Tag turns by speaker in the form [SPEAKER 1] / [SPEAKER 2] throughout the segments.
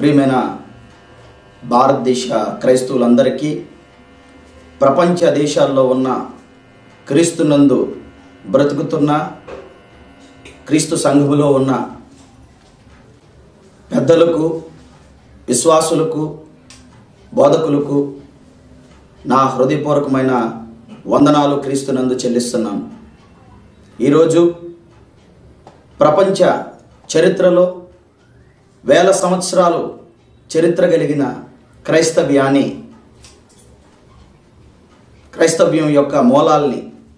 [SPEAKER 1] ప్రియమైన భారతదేశ క్రైస్తవులందరికీ ప్రపంచ దేశాల్లో ఉన్న క్రీస్తునందు బ్రతుకుతున్న క్రీస్తు సంఘములో ఉన్న పెద్దలకు విశ్వాసులకు బోధకులకు నా హృదయపూర్వకమైన వందనాలు క్రీస్తునందు చెల్లిస్తున్నాను ఈరోజు ప్రపంచ చరిత్రలో వేల సంవత్సరాలు చరిత్ర కలిగిన క్రైస్తవ్యాన్ని క్రైస్తవ్యం యొక్క మూలాల్ని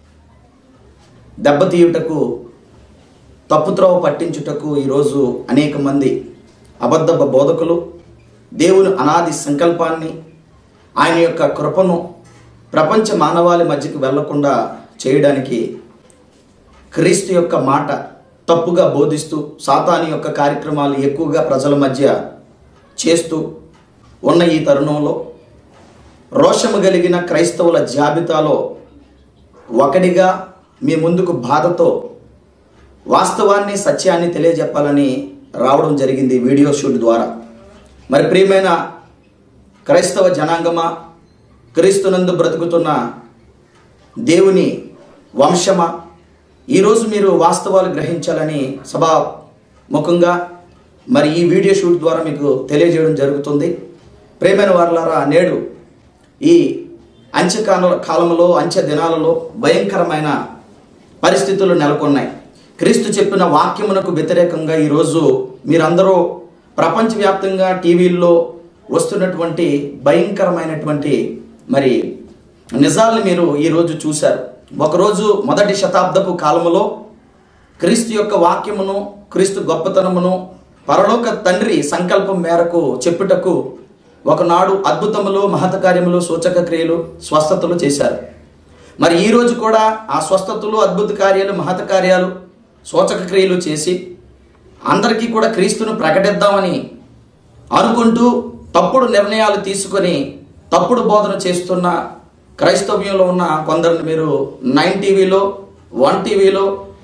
[SPEAKER 1] దెబ్బతీయుటకు తప్పుత్రోవ పట్టించుటకు ఈరోజు అనేక మంది అబద్ధ బోధకులు దేవుని అనాది సంకల్పాన్ని ఆయన యొక్క కృపను ప్రపంచ మానవాళి మధ్యకు వెళ్లకుండా చేయడానికి క్రీస్తు యొక్క మాట తప్పుగా బోధిస్తూ సాతాని యొక్క కార్యక్రమాలు ఎక్కువగా ప్రజల మధ్య చేస్తూ ఉన్న ఈ తరుణంలో రోషము కలిగిన క్రైస్తవుల జాబితాలో ఒకటిగా మీ ముందుకు బాధతో వాస్తవాన్ని సత్యాన్ని తెలియజెప్పాలని రావడం జరిగింది ఈ వీడియో షూట్ ద్వారా మరి ప్రియమైన క్రైస్తవ జనాంగమా క్రీస్తునందు బ్రతుకుతున్న దేవుని వంశమా ఈరోజు మీరు వాస్తవాలు గ్రహించాలని సభా ముఖంగా మరి ఈ వీడియో షూట్ ద్వారా మీకు తెలియజేయడం జరుగుతుంది ప్రేమైన వారులారా నేడు ఈ అంత్యకాల కాలంలో అంత్య దినాలలో భయంకరమైన పరిస్థితులు నెలకొన్నాయి క్రీస్తు చెప్పిన వాక్యమునకు వ్యతిరేకంగా ఈరోజు మీరందరూ ప్రపంచవ్యాప్తంగా టీవీల్లో వస్తున్నటువంటి భయంకరమైనటువంటి మరి నిజాలను మీరు ఈరోజు చూశారు ఒకరోజు మొదటి శతాబ్దపు కాలములో క్రీస్తు యొక్క వాక్యమును క్రీస్తు గొప్పతనమును పరలోక తండ్రి సంకల్పం మేరకు చెప్పుటకు ఒకనాడు అద్భుతములు మహత కార్యములు సూచక క్రియలు స్వస్థతలు చేశారు మరి ఈ రోజు కూడా ఆ స్వస్థతలు అద్భుత కార్యాలు మహత కార్యాలు సూచక క్రియలు చేసి అందరికీ కూడా క్రీస్తును ప్రకటిద్దామని అనుకుంటూ తప్పుడు నిర్ణయాలు తీసుకొని తప్పుడు బోధన చేస్తున్న క్రైస్తవ్యంలో ఉన్న కొందరిని మీరు నైన్ టీవీలో వన్ టీవీలో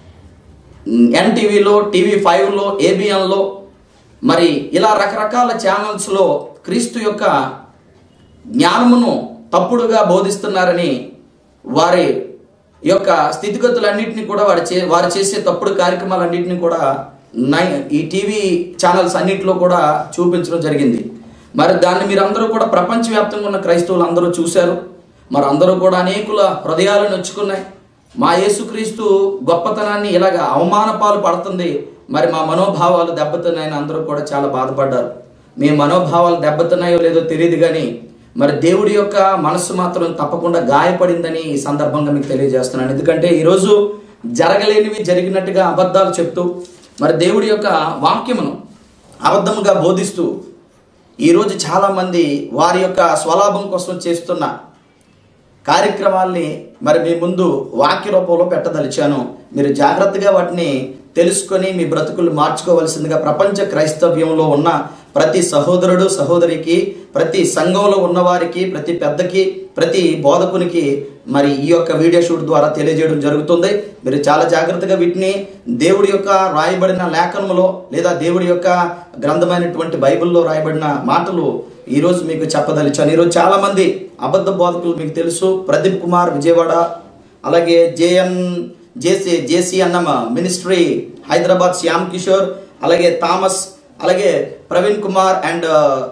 [SPEAKER 1] ఎన్టీవీలో టీవీ ఫైవ్లో ఏబిఎన్లో మరి ఇలా రకరకాల ఛానల్స్లో క్రీస్తు యొక్క జ్ఞానమును తప్పుడుగా బోధిస్తున్నారని వారి యొక్క స్థితిగతులన్నింటినీ కూడా వారు చే వారు చేసే తప్పుడు కార్యక్రమాలన్నింటినీ కూడా నై ఈ టీవీ ఛానల్స్ అన్నింటిలో కూడా చూపించడం జరిగింది మరి దాన్ని మీరందరూ కూడా ప్రపంచవ్యాప్తంగా ఉన్న క్రైస్తవులు అందరూ చూశారు మరి అందరూ కూడా అనేకుల హృదయాలు నొచ్చుకున్నాయి మా యేసుక్రీస్తు గొప్పతనాన్ని ఇలాగ అవమానపాలు పడుతుంది మరి మా మనోభావాలు దెబ్బతిన్నాయని అందరూ కూడా చాలా బాధపడ్డారు మీ మనోభావాలు దెబ్బతిన్నాయో లేదో తెలియదు కానీ మరి దేవుడి యొక్క మనస్సు మాత్రం తప్పకుండా గాయపడిందని ఈ సందర్భంగా మీకు తెలియజేస్తున్నాను ఎందుకంటే ఈరోజు జరగలేనివి జరిగినట్టుగా అబద్ధాలు చెప్తూ మరి దేవుడి యొక్క వాక్యమును అబద్ధముగా బోధిస్తూ ఈరోజు చాలామంది వారి యొక్క స్వలాభం కోసం చేస్తున్న కార్యక్రమాల్ని మరి మీ ముందు వాక్య రూపంలో పెట్టదలిచాను మీరు జాగ్రత్తగా వాటిని తెలుసుకొని మీ బ్రతుకులు మార్చుకోవలసిందిగా ప్రపంచ క్రైస్తవ్యంలో ఉన్న ప్రతి సహోదరుడు సహోదరికి ప్రతి సంఘంలో ఉన్నవారికి ప్రతి పెద్దకి ప్రతి బోధకునికి మరి ఈ యొక్క వీడియో షూట్ ద్వారా తెలియజేయడం జరుగుతుంది మీరు చాలా జాగ్రత్తగా వీటిని దేవుడి యొక్క రాయబడిన లేఖనములో లేదా దేవుడి యొక్క గ్రంథమైనటువంటి బైబిల్లో రాయబడిన మాటలు ఈరోజు మీకు చెప్పదలిచాను ఈరోజు చాలా మంది అబద్ధ బోధకులు మీకు తెలుసు ప్రదీప్ కుమార్ విజయవాడ అలాగే జేఎన్ జేసీ జేసీ అన్నమ మినిస్ట్రీ హైదరాబాద్ శ్యామ్ కిషోర్ అలాగే థామస్ అలాగే ప్రవీణ్ కుమార్ అండ్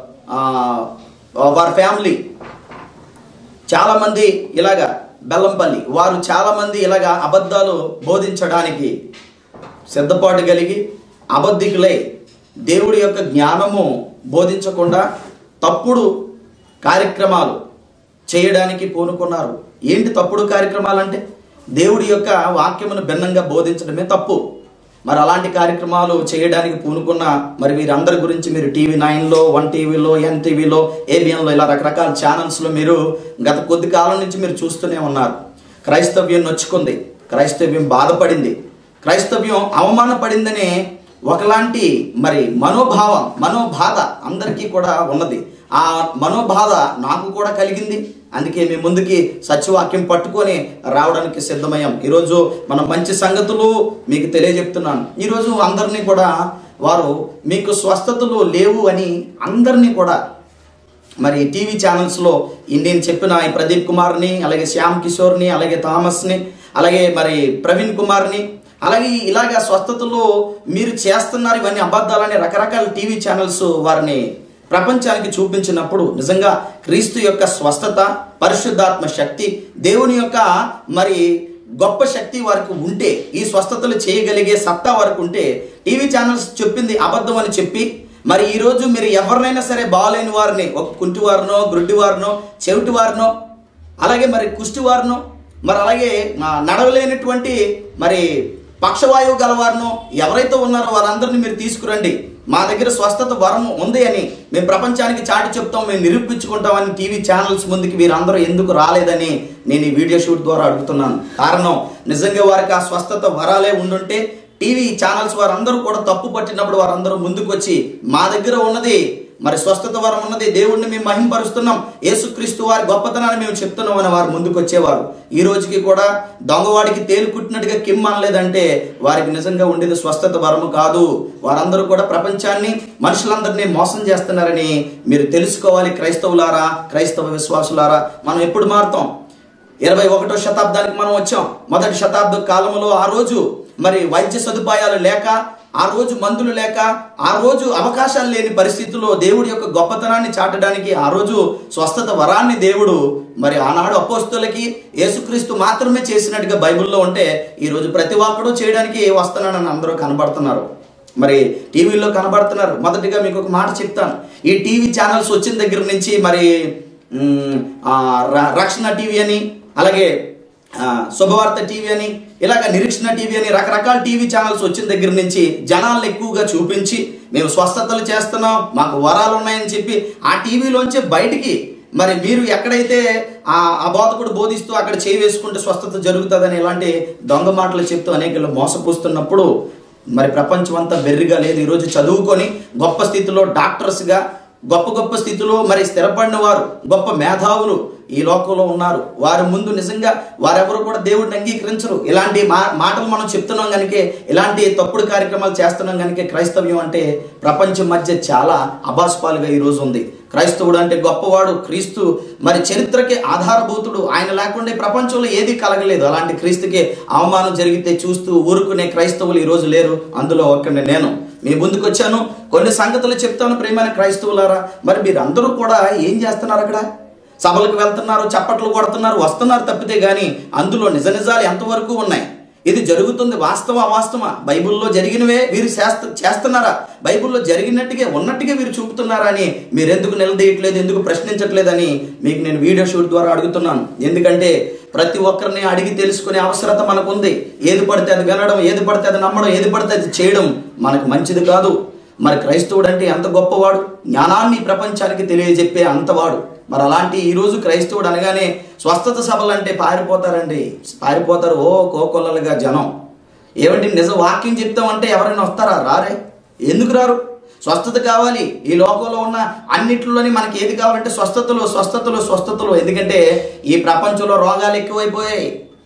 [SPEAKER 1] వారి ఫ్యామిలీ చాలామంది ఇలాగా బెల్లంపల్లి వారు చాలామంది ఇలాగా అబద్ధాలు బోధించడానికి సిద్ధపాటు కలిగి అబద్ధికులై దేవుడి యొక్క జ్ఞానము బోధించకుండా తప్పుడు కార్యక్రమాలు చేయడానికి పూనుకున్నారు ఏంటి తప్పుడు కార్యక్రమాలు అంటే దేవుడి యొక్క వాక్యమును భిన్నంగా బోధించడమే తప్పు మరి అలాంటి కార్యక్రమాలు చేయడానికి పూనుకున్న మరి వీరందరి గురించి మీరు టీవీ నైన్లో వన్ టీవీలో ఎన్ టీవీలో ఏబిఎన్లో ఇలా రకరకాల ఛానల్స్లో మీరు గత కొద్ది కాలం నుంచి మీరు చూస్తూనే ఉన్నారు క్రైస్తవ్యం నొచ్చుకుంది క్రైస్తవ్యం బాధపడింది క్రైస్తవ్యం అవమానపడిందనే ఒకలాంటి మరి మనోభావం మనోబాధ అందరికీ కూడా ఉన్నది ఆ మనోబాధ నాకు కూడా కలిగింది అందుకే మీ ముందుకి సత్యవాక్యం పట్టుకొని రావడానికి సిద్ధమయ్యాం ఈరోజు మనం మంచి సంగతులు మీకు తెలియజెప్తున్నాను ఈరోజు అందరినీ కూడా వారు మీకు స్వస్థతలు లేవు అని అందరినీ కూడా మరి టీవీ ఛానల్స్లో ఈ నేను చెప్పిన ఈ ప్రదీప్ కుమార్ని అలాగే శ్యామ్ కిషోర్ని అలాగే థామస్ని అలాగే మరి ప్రవీణ్ కుమార్ని అలాగే ఇలాగ స్వస్థతలు మీరు చేస్తున్నారు ఇవన్నీ అబద్ధాలని రకరకాల టీవీ ఛానల్స్ వారిని ప్రపంచానికి చూపించినప్పుడు నిజంగా క్రీస్తు యొక్క స్వస్థత పరిశుద్ధాత్మ శక్తి దేవుని యొక్క మరి గొప్ప శక్తి వారికి ఉంటే ఈ స్వస్థతలు చేయగలిగే సత్తా వారికి ఉంటే టీవీ ఛానల్స్ చెప్పింది అబద్ధం అని చెప్పి మరి ఈ రోజు మీరు ఎవరినైనా సరే బాగాలేని వారిని ఒక కుంటి వారినో గ్రుడ్డి వారినో చెవిటి వారినో అలాగే మరి కుష్టి వారినో మరి అలాగే ఆ, నడవలేనటువంటి మరి పక్షవాయువు గలవారినో ఎవరైతే ఉన్నారో వారందరినీ మీరు తీసుకురండి మా దగ్గర స్వస్థత వరం ఉంది అని మేము ప్రపంచానికి చాటి చెప్తాం మేము నిరూపించుకుంటామని టీవీ ఛానల్స్ ముందుకి వీరందరూ ఎందుకు రాలేదని నేను ఈ వీడియో షూట్ ద్వారా అడుగుతున్నాను కారణం నిజంగా వారికి ఆ స్వస్థత వరాలే ఉండుంటే టీవీ ఛానల్స్ వారందరూ కూడా తప్పు పట్టినప్పుడు వారందరూ ముందుకు వచ్చి మా దగ్గర ఉన్నది మరి స్వస్థత వరం ఉన్నది దేవుణ్ణి మేము మహింపరుస్తున్నాం యేసుక్రీస్తు వారి గొప్పతనాన్ని మేము చెప్తున్నాం అని వారు ముందుకు వచ్చేవారు ఈ రోజుకి కూడా దొంగవాడికి తేలు కుట్టినట్టుగా కిమ్ అనలేదంటే వారికి నిజంగా ఉండేది స్వస్థత వరము కాదు వారందరూ కూడా ప్రపంచాన్ని మనుషులందరినీ మోసం చేస్తున్నారని మీరు తెలుసుకోవాలి క్రైస్తవులారా క్రైస్తవ విశ్వాసులారా మనం ఎప్పుడు మారుతాం ఇరవై ఒకటో శతాబ్దానికి మనం వచ్చాం మొదటి శతాబ్ద కాలంలో ఆ రోజు మరి వైద్య సదుపాయాలు లేక ఆ రోజు మందులు లేక ఆ రోజు అవకాశాలు లేని పరిస్థితుల్లో దేవుడి యొక్క గొప్పతనాన్ని చాటడానికి ఆ రోజు స్వస్థత వరాన్ని దేవుడు మరి ఆనాడు అపోస్తులకి యేసుక్రీస్తు మాత్రమే చేసినట్టుగా బైబిల్లో ఉంటే ఈ రోజు ప్రతి ఒక్కడు చేయడానికి వస్తున్నాడని అందరూ కనబడుతున్నారు మరి టీవీలో కనబడుతున్నారు మొదటిగా మీకు ఒక మాట చెప్తాను ఈ టీవీ ఛానల్స్ వచ్చిన దగ్గర నుంచి మరి మ్, ఆ, ర- రక్షణ టీవీ అని అలాగే ఆ, శుభవార్త టీవీ అని ఇలాగ నిరీక్షణ టీవీ అని రకరకాల టీవీ ఛానల్స్ వచ్చిన దగ్గర నుంచి జనాలను ఎక్కువగా చూపించి మేము స్వస్థతలు చేస్తున్నాం మాకు వరాలు ఉన్నాయని చెప్పి ఆ టీవీలోంచి బయటికి మరి మీరు ఎక్కడైతే ఆ ఆ బోధకుడు బోధిస్తూ అక్కడ చేయి వేసుకుంటే స్వస్థత జరుగుతుందని ఇలాంటి దొంగ మాటలు చెప్తూ అనేకలు మోసపూస్తున్నప్పుడు మరి ప్రపంచం అంతా బెర్రిగా లేదు ఈరోజు చదువుకొని గొప్ప స్థితిలో డాక్టర్స్గా గొప్ప గొప్ప స్థితిలో మరి స్థిరపడిన వారు గొప్ప మేధావులు ఈ లోకంలో ఉన్నారు వారి ముందు నిజంగా వారెవరు కూడా దేవుడిని అంగీకరించరు ఇలాంటి మా మాటలు మనం చెప్తున్నాం కనుక ఇలాంటి తప్పుడు కార్యక్రమాలు చేస్తున్నాం కనుక క్రైస్తవ్యం అంటే ప్రపంచం మధ్య చాలా అభాస్పాలుగా ఈ రోజు ఉంది క్రైస్తవుడు అంటే గొప్పవాడు క్రీస్తు మరి చరిత్రకి ఆధారభూతుడు ఆయన లేకుండా ఈ ప్రపంచంలో ఏది కలగలేదు అలాంటి క్రీస్తుకి అవమానం జరిగితే చూస్తూ ఊరుకునే క్రైస్తవులు ఈ రోజు లేరు అందులో ఒక్కడిని నేను మీ ముందుకు వచ్చాను కొన్ని సంగతులు చెప్తాను ప్రేమైన క్రైస్తవులారా మరి మీరు అందరూ కూడా ఏం చేస్తున్నారు అక్కడ సభలకు వెళ్తున్నారు చప్పట్లు కొడుతున్నారు వస్తున్నారు తప్పితే గాని అందులో నిజ నిజాలు ఎంతవరకు ఉన్నాయి ఇది జరుగుతుంది వాస్తవ అవాస్తవ బైబిల్లో జరిగినవే వీరు చేస్త చేస్తున్నారా బైబిల్లో జరిగినట్టుగా ఉన్నట్టుగా వీరు చూపుతున్నారా అని మీరు ఎందుకు నిలదీయట్లేదు ఎందుకు ప్రశ్నించట్లేదని మీకు నేను వీడియో షూట్ ద్వారా అడుగుతున్నాను ఎందుకంటే ప్రతి ఒక్కరిని అడిగి తెలుసుకునే అవసరత మనకు ఉంది ఏది పడితే అది వినడం ఏది పడితే అది నమ్మడం ఏది పడితే అది చేయడం మనకు మంచిది కాదు మరి క్రైస్తవుడు అంటే ఎంత గొప్పవాడు జ్ఞానాన్ని ఈ ప్రపంచానికి తెలియజెప్పే అంతవాడు మరి అలాంటి ఈ రోజు క్రైస్తవుడు అనగానే స్వస్థత సభలు అంటే పారిపోతారండి పారిపోతారు ఓ కోకొల్లలుగా జనం ఏమంటే నిజం వాక్యం చెప్తామంటే ఎవరైనా వస్తారా రారే ఎందుకు రారు స్వస్థత కావాలి ఈ లోకంలో ఉన్న అన్నిట్లోని మనకి ఏది కావాలంటే స్వస్థతలు స్వస్థతలు స్వస్థతలు ఎందుకంటే ఈ ప్రపంచంలో రోగాలు ఎక్కువైపోయాయి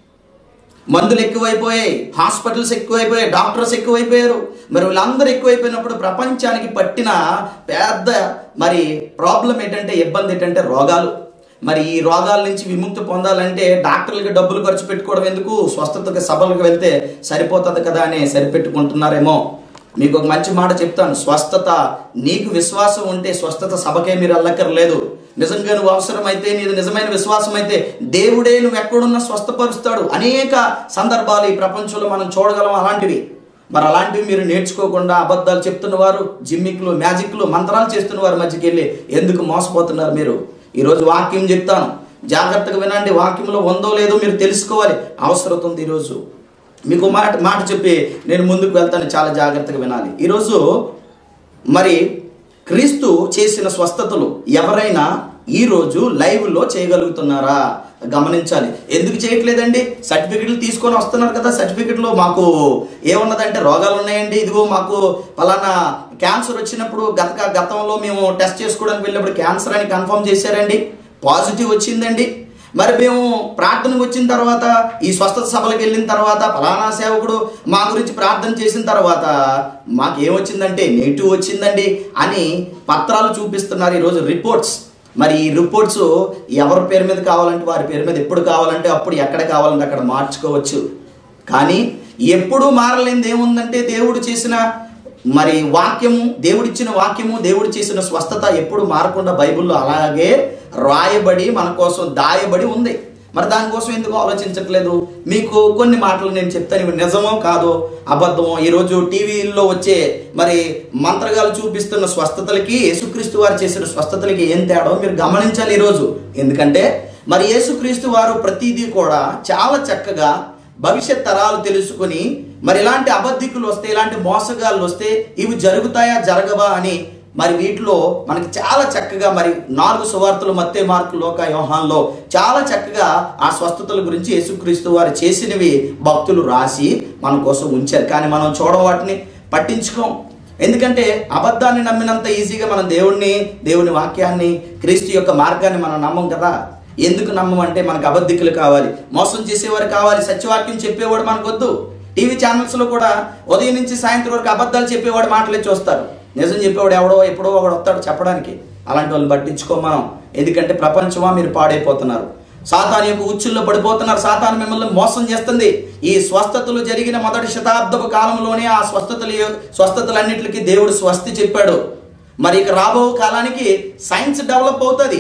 [SPEAKER 1] మందులు ఎక్కువైపోయాయి హాస్పిటల్స్ ఎక్కువైపోయాయి డాక్టర్స్ ఎక్కువైపోయారు మరి వీళ్ళందరూ ఎక్కువైపోయినప్పుడు ప్రపంచానికి పట్టిన పెద్ద మరి ప్రాబ్లం ఏంటంటే ఇబ్బంది ఏంటంటే రోగాలు మరి ఈ రోగాల నుంచి విముక్తి పొందాలంటే డాక్టర్లకి డబ్బులు ఖర్చు పెట్టుకోవడం ఎందుకు స్వస్థతకి సభలకు వెళ్తే సరిపోతుంది కదా అని సరిపెట్టుకుంటున్నారేమో మీకు ఒక మంచి మాట చెప్తాను స్వస్థత నీకు విశ్వాసం ఉంటే స్వస్థత సభకే మీరు వెళ్ళక్కర్లేదు నిజంగా నువ్వు అవసరమైతే నీది నిజమైన విశ్వాసం అయితే దేవుడే నువ్వు ఎక్కడున్నా స్వస్థపరుస్తాడు అనేక సందర్భాలు ఈ ప్రపంచంలో మనం చూడగలం అలాంటివి మరి అలాంటివి మీరు నేర్చుకోకుండా అబద్ధాలు చెప్తున్న వారు జిమ్మిక్లు మ్యాజిక్లు మంత్రాలు చేస్తున్న వారి మధ్యకి వెళ్ళి ఎందుకు మోసపోతున్నారు మీరు ఈరోజు వాక్యం చెప్తాను జాగ్రత్తగా వినండి వాక్యంలో ఉందో లేదో మీరు తెలుసుకోవాలి అవసరం ఉంది ఈరోజు మీకు మాట మాట చెప్పి నేను ముందుకు వెళ్తాను చాలా జాగ్రత్తగా వినాలి ఈరోజు మరి క్రీస్తు చేసిన స్వస్థతలు ఎవరైనా ఈరోజు లైవ్లో చేయగలుగుతున్నారా గమనించాలి ఎందుకు చేయట్లేదండి సర్టిఫికెట్లు తీసుకొని వస్తున్నారు కదా సర్టిఫికెట్లో మాకు ఏమున్నదంటే రోగాలు ఉన్నాయండి ఇదిగో మాకు పలానా క్యాన్సర్ వచ్చినప్పుడు గత గతంలో మేము టెస్ట్ చేసుకోవడానికి వెళ్ళినప్పుడు క్యాన్సర్ అని కన్ఫర్మ్ చేశారండి పాజిటివ్ వచ్చిందండి మరి మేము ప్రార్థనకు వచ్చిన తర్వాత ఈ స్వస్థత సభలకు వెళ్ళిన తర్వాత ఫలానా సేవకుడు మా గురించి ప్రార్థన చేసిన తర్వాత మాకేమొచ్చిందంటే నెగిటివ్ వచ్చిందండి అని పత్రాలు చూపిస్తున్నారు ఈరోజు రిపోర్ట్స్ మరి ఈ రిపోర్ట్స్ ఎవరి పేరు మీద కావాలంటే వారి పేరు మీద ఎప్పుడు కావాలంటే అప్పుడు ఎక్కడ కావాలంటే అక్కడ మార్చుకోవచ్చు కానీ ఎప్పుడూ మారలేనిది ఏముందంటే దేవుడు చేసిన మరి వాక్యము దేవుడిచ్చిన వాక్యము దేవుడు చేసిన స్వస్థత ఎప్పుడు మారకుండా బైబిల్లో అలాగే రాయబడి మన కోసం దాయబడి ఉంది మరి దానికోసం ఎందుకు ఆలోచించట్లేదు మీకు కొన్ని మాటలు నేను చెప్తాను ఇవి నిజమో కాదో అబద్ధమో ఈరోజు టీవీల్లో వచ్చే మరి మంత్రగాలు చూపిస్తున్న స్వస్థతలకి యేసుక్రీస్తు వారు చేసిన స్వస్థతలకి ఏం తేడో మీరు గమనించాలి ఈరోజు ఎందుకంటే మరి యేసుక్రీస్తు వారు ప్రతిదీ కూడా చాలా చక్కగా భవిష్యత్ తరాలు తెలుసుకుని మరి ఇలాంటి అబద్ధికులు వస్తే ఇలాంటి మోసగాళ్ళు వస్తే ఇవి జరుగుతాయా జరగవా అని మరి వీటిలో మనకి చాలా చక్కగా మరి నాలుగు సువార్తలు మత్తే మార్కు లోక యోహాన్లో చాలా చక్కగా ఆ స్వస్థతల గురించి యేసుక్రీస్తు వారు చేసినవి భక్తులు రాసి మన కోసం ఉంచారు కానీ మనం చూడ వాటిని పట్టించుకోం ఎందుకంటే అబద్ధాన్ని నమ్మినంత ఈజీగా మనం దేవుణ్ణి దేవుని వాక్యాన్ని క్రీస్తు యొక్క మార్గాన్ని మనం నమ్మం కదా ఎందుకు నమ్మమంటే మనకు అబద్ధికులు కావాలి మోసం చేసేవారు కావాలి సత్యవాక్యం చెప్పేవాడు మనకొద్దు టీవీ ఛానల్స్లో కూడా ఉదయం నుంచి సాయంత్రం వరకు అబద్ధాలు చెప్పేవాడు మాటలే చూస్తారు నిజం చెప్పేవాడు ఎవడో ఎప్పుడో ఒకడు వస్తాడు చెప్పడానికి అలాంటి వాళ్ళని పట్టించుకో మనం ఎందుకంటే ప్రపంచమా మీరు పాడైపోతున్నారు సాతాన్ యొక్క ఉచ్చుల్లో పడిపోతున్నారు సాతాన్ మిమ్మల్ని మోసం చేస్తుంది ఈ స్వస్థతలు జరిగిన మొదటి శతాబ్దపు కాలంలోనే ఆ స్వస్థతలు స్వస్థతలన్నిటికీ దేవుడు స్వస్తి చెప్పాడు మరి ఇక రాబో కాలానికి సైన్స్ డెవలప్ అవుతుంది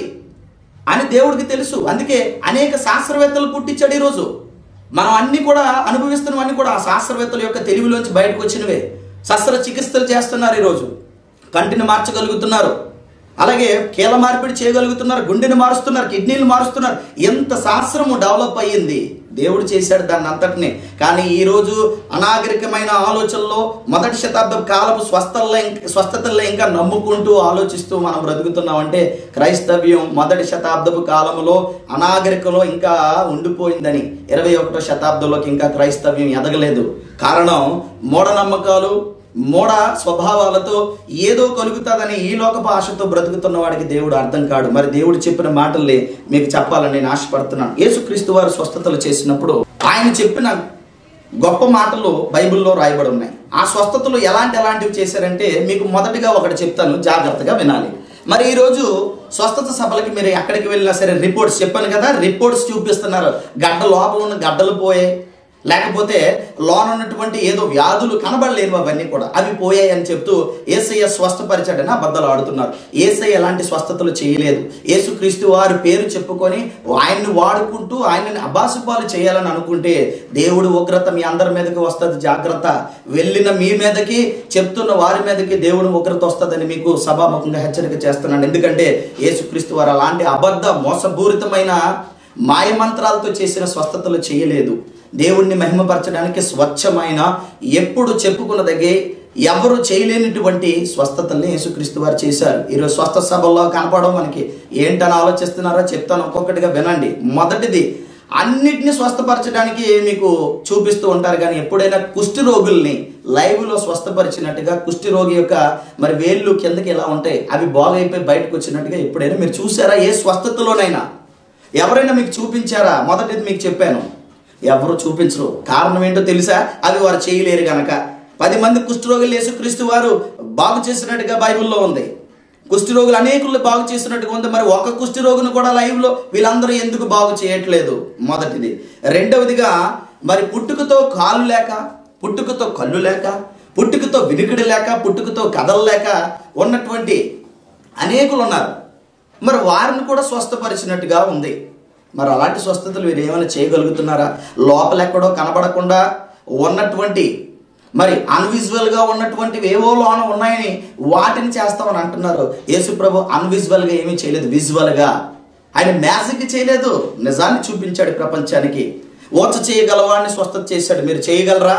[SPEAKER 1] అని దేవుడికి తెలుసు అందుకే అనేక శాస్త్రవేత్తలు పుట్టించాడు ఈరోజు మనం అన్ని కూడా అనుభవిస్తున్నవన్నీ కూడా ఆ శాస్త్రవేత్తల యొక్క తెలివిలోంచి బయటకు వచ్చినవే శస్త్ర చికిత్సలు చేస్తున్నారు ఈరోజు కంటిని మార్చగలుగుతున్నారు అలాగే కీల మార్పిడి చేయగలుగుతున్నారు గుండెని మారుస్తున్నారు కిడ్నీలు మారుస్తున్నారు ఎంత శాస్త్రము డెవలప్ అయ్యింది దేవుడు చేశాడు దాన్ని అంతటిని కానీ ఈరోజు అనాగరికమైన ఆలోచనలో మొదటి శతాబ్దం కాలపు స్వస్థల్లో ఇంక- స్వస్థతల్లో ఇంకా నమ్ముకుంటూ ఆలోచిస్తూ మనం బ్రతుకుతున్నామంటే క్రైస్తవ్యం మొదటి శతాబ్దపు కాలంలో అనాగరికలో ఇంకా ఉండిపోయిందని ఇరవై ఒకటో శతాబ్దంలోకి ఇంకా క్రైస్తవ్యం ఎదగలేదు కారణం మూఢనమ్మకాలు మూఢ స్వభావాలతో ఏదో కలుగుతుందని ఈ లోకపు ఆశతో బ్రతుకుతున్న వాడికి దేవుడు అర్థం కాడు మరి దేవుడు చెప్పిన మాటల్ని మీకు చెప్పాలని నేను ఆశపడుతున్నాను యేసుక్రీస్తు వారు స్వస్థతలు చేసినప్పుడు ఆయన చెప్పిన గొప్ప మాటలు బైబిల్లో రాయబడి ఉన్నాయి ఆ స్వస్థతలు ఎలాంటి ఎలాంటివి చేశారంటే మీకు మొదటిగా ఒకటి చెప్తాను జాగ్రత్తగా వినాలి మరి ఈరోజు స్వస్థత సభలకి మీరు ఎక్కడికి వెళ్ళినా సరే రిపోర్ట్స్ చెప్పాను కదా రిపోర్ట్స్ చూపిస్తున్నారు గడ్డ లోపల ఉన్న గడ్డలు పోయాయి లేకపోతే లోన ఉన్నటువంటి ఏదో వ్యాధులు కనబడలేవు అవన్నీ కూడా అవి పోయాయి అని చెప్తూ ఏసయ్య స్వస్థపరిచాడని అబద్ధాలు ఆడుతున్నారు ఏసయ్య ఎలాంటి స్వస్థతలు చేయలేదు యేసుక్రీస్తు వారి పేరు చెప్పుకొని ఆయన్ని వాడుకుంటూ ఆయనని అబాసుపాలు చేయాలని అనుకుంటే దేవుడు ఉగ్రత మీ అందరి మీదకి వస్తుంది జాగ్రత్త వెళ్ళిన మీ మీదకి చెప్తున్న వారి మీదకి దేవుడు ఉగ్రత వస్తుందని మీకు సభాముఖంగా హెచ్చరిక చేస్తున్నాను ఎందుకంటే యేసుక్రీస్తు వారు అలాంటి అబద్ధ మోసపూరితమైన మాయమంత్రాలతో చేసిన స్వస్థతలు చేయలేదు దేవుణ్ణి మహిమపరచడానికి స్వచ్ఛమైన ఎప్పుడు చెప్పుకున్నదగే ఎవరు చేయలేనటువంటి స్వస్థతల్ని యేసుక్రీస్తు వారు చేశారు ఈరోజు స్వస్థ సభల్లో కనపడడం మనకి ఏంటని ఆలోచిస్తున్నారో చెప్తాను ఒక్కొక్కటిగా వినండి మొదటిది అన్నిటిని స్వస్థపరచడానికి మీకు చూపిస్తూ ఉంటారు కానీ ఎప్పుడైనా కుష్టి రోగుల్ని లైవ్లో స్వస్థపరిచినట్టుగా కుష్టి రోగి యొక్క మరి వేళ్ళు కిందకి ఎలా ఉంటాయి అవి బాగైపోయి బయటకు వచ్చినట్టుగా ఎప్పుడైనా మీరు చూసారా ఏ స్వస్థతలోనైనా ఎవరైనా మీకు చూపించారా మొదటిది మీకు చెప్పాను ఎవరు చూపించరు కారణం ఏంటో తెలుసా అవి వారు చేయలేరు గనక పది మంది కుష్ఠరోగులు యేసుక్రీస్తు వారు బాగు చేసినట్టుగా బైబిల్లో ఉంది కుష్ఠరోగులు అనేకులు బాగు చేసినట్టుగా ఉంది మరి ఒక కుష్ఠరోగును కూడా లైవ్లో వీళ్ళందరూ ఎందుకు బాగు చేయట్లేదు మొదటిది రెండవదిగా మరి పుట్టుకతో కాలు లేక పుట్టుకతో కళ్ళు లేక పుట్టుకతో వినికిడి లేక పుట్టుకతో కథలు లేక ఉన్నటువంటి అనేకులు ఉన్నారు మరి వారిని కూడా స్వస్థపరిచినట్టుగా ఉంది మరి అలాంటి స్వస్థతలు వీరు ఏమైనా చేయగలుగుతున్నారా లోపల ఎక్కడో కనబడకుండా ఉన్నటువంటి మరి అన్విజువల్ గా ఉన్నటువంటివి ఏవో లోన ఉన్నాయని వాటిని చేస్తామని అంటున్నారు యేసుప్రభు అన్విజువల్ గా ఏమీ చేయలేదు విజువల్ గా ఆయన మ్యాజిక్ చేయలేదు నిజాన్ని చూపించాడు ప్రపంచానికి ఓచ చేయగలవాడిని స్వస్థత చేశాడు మీరు చేయగలరా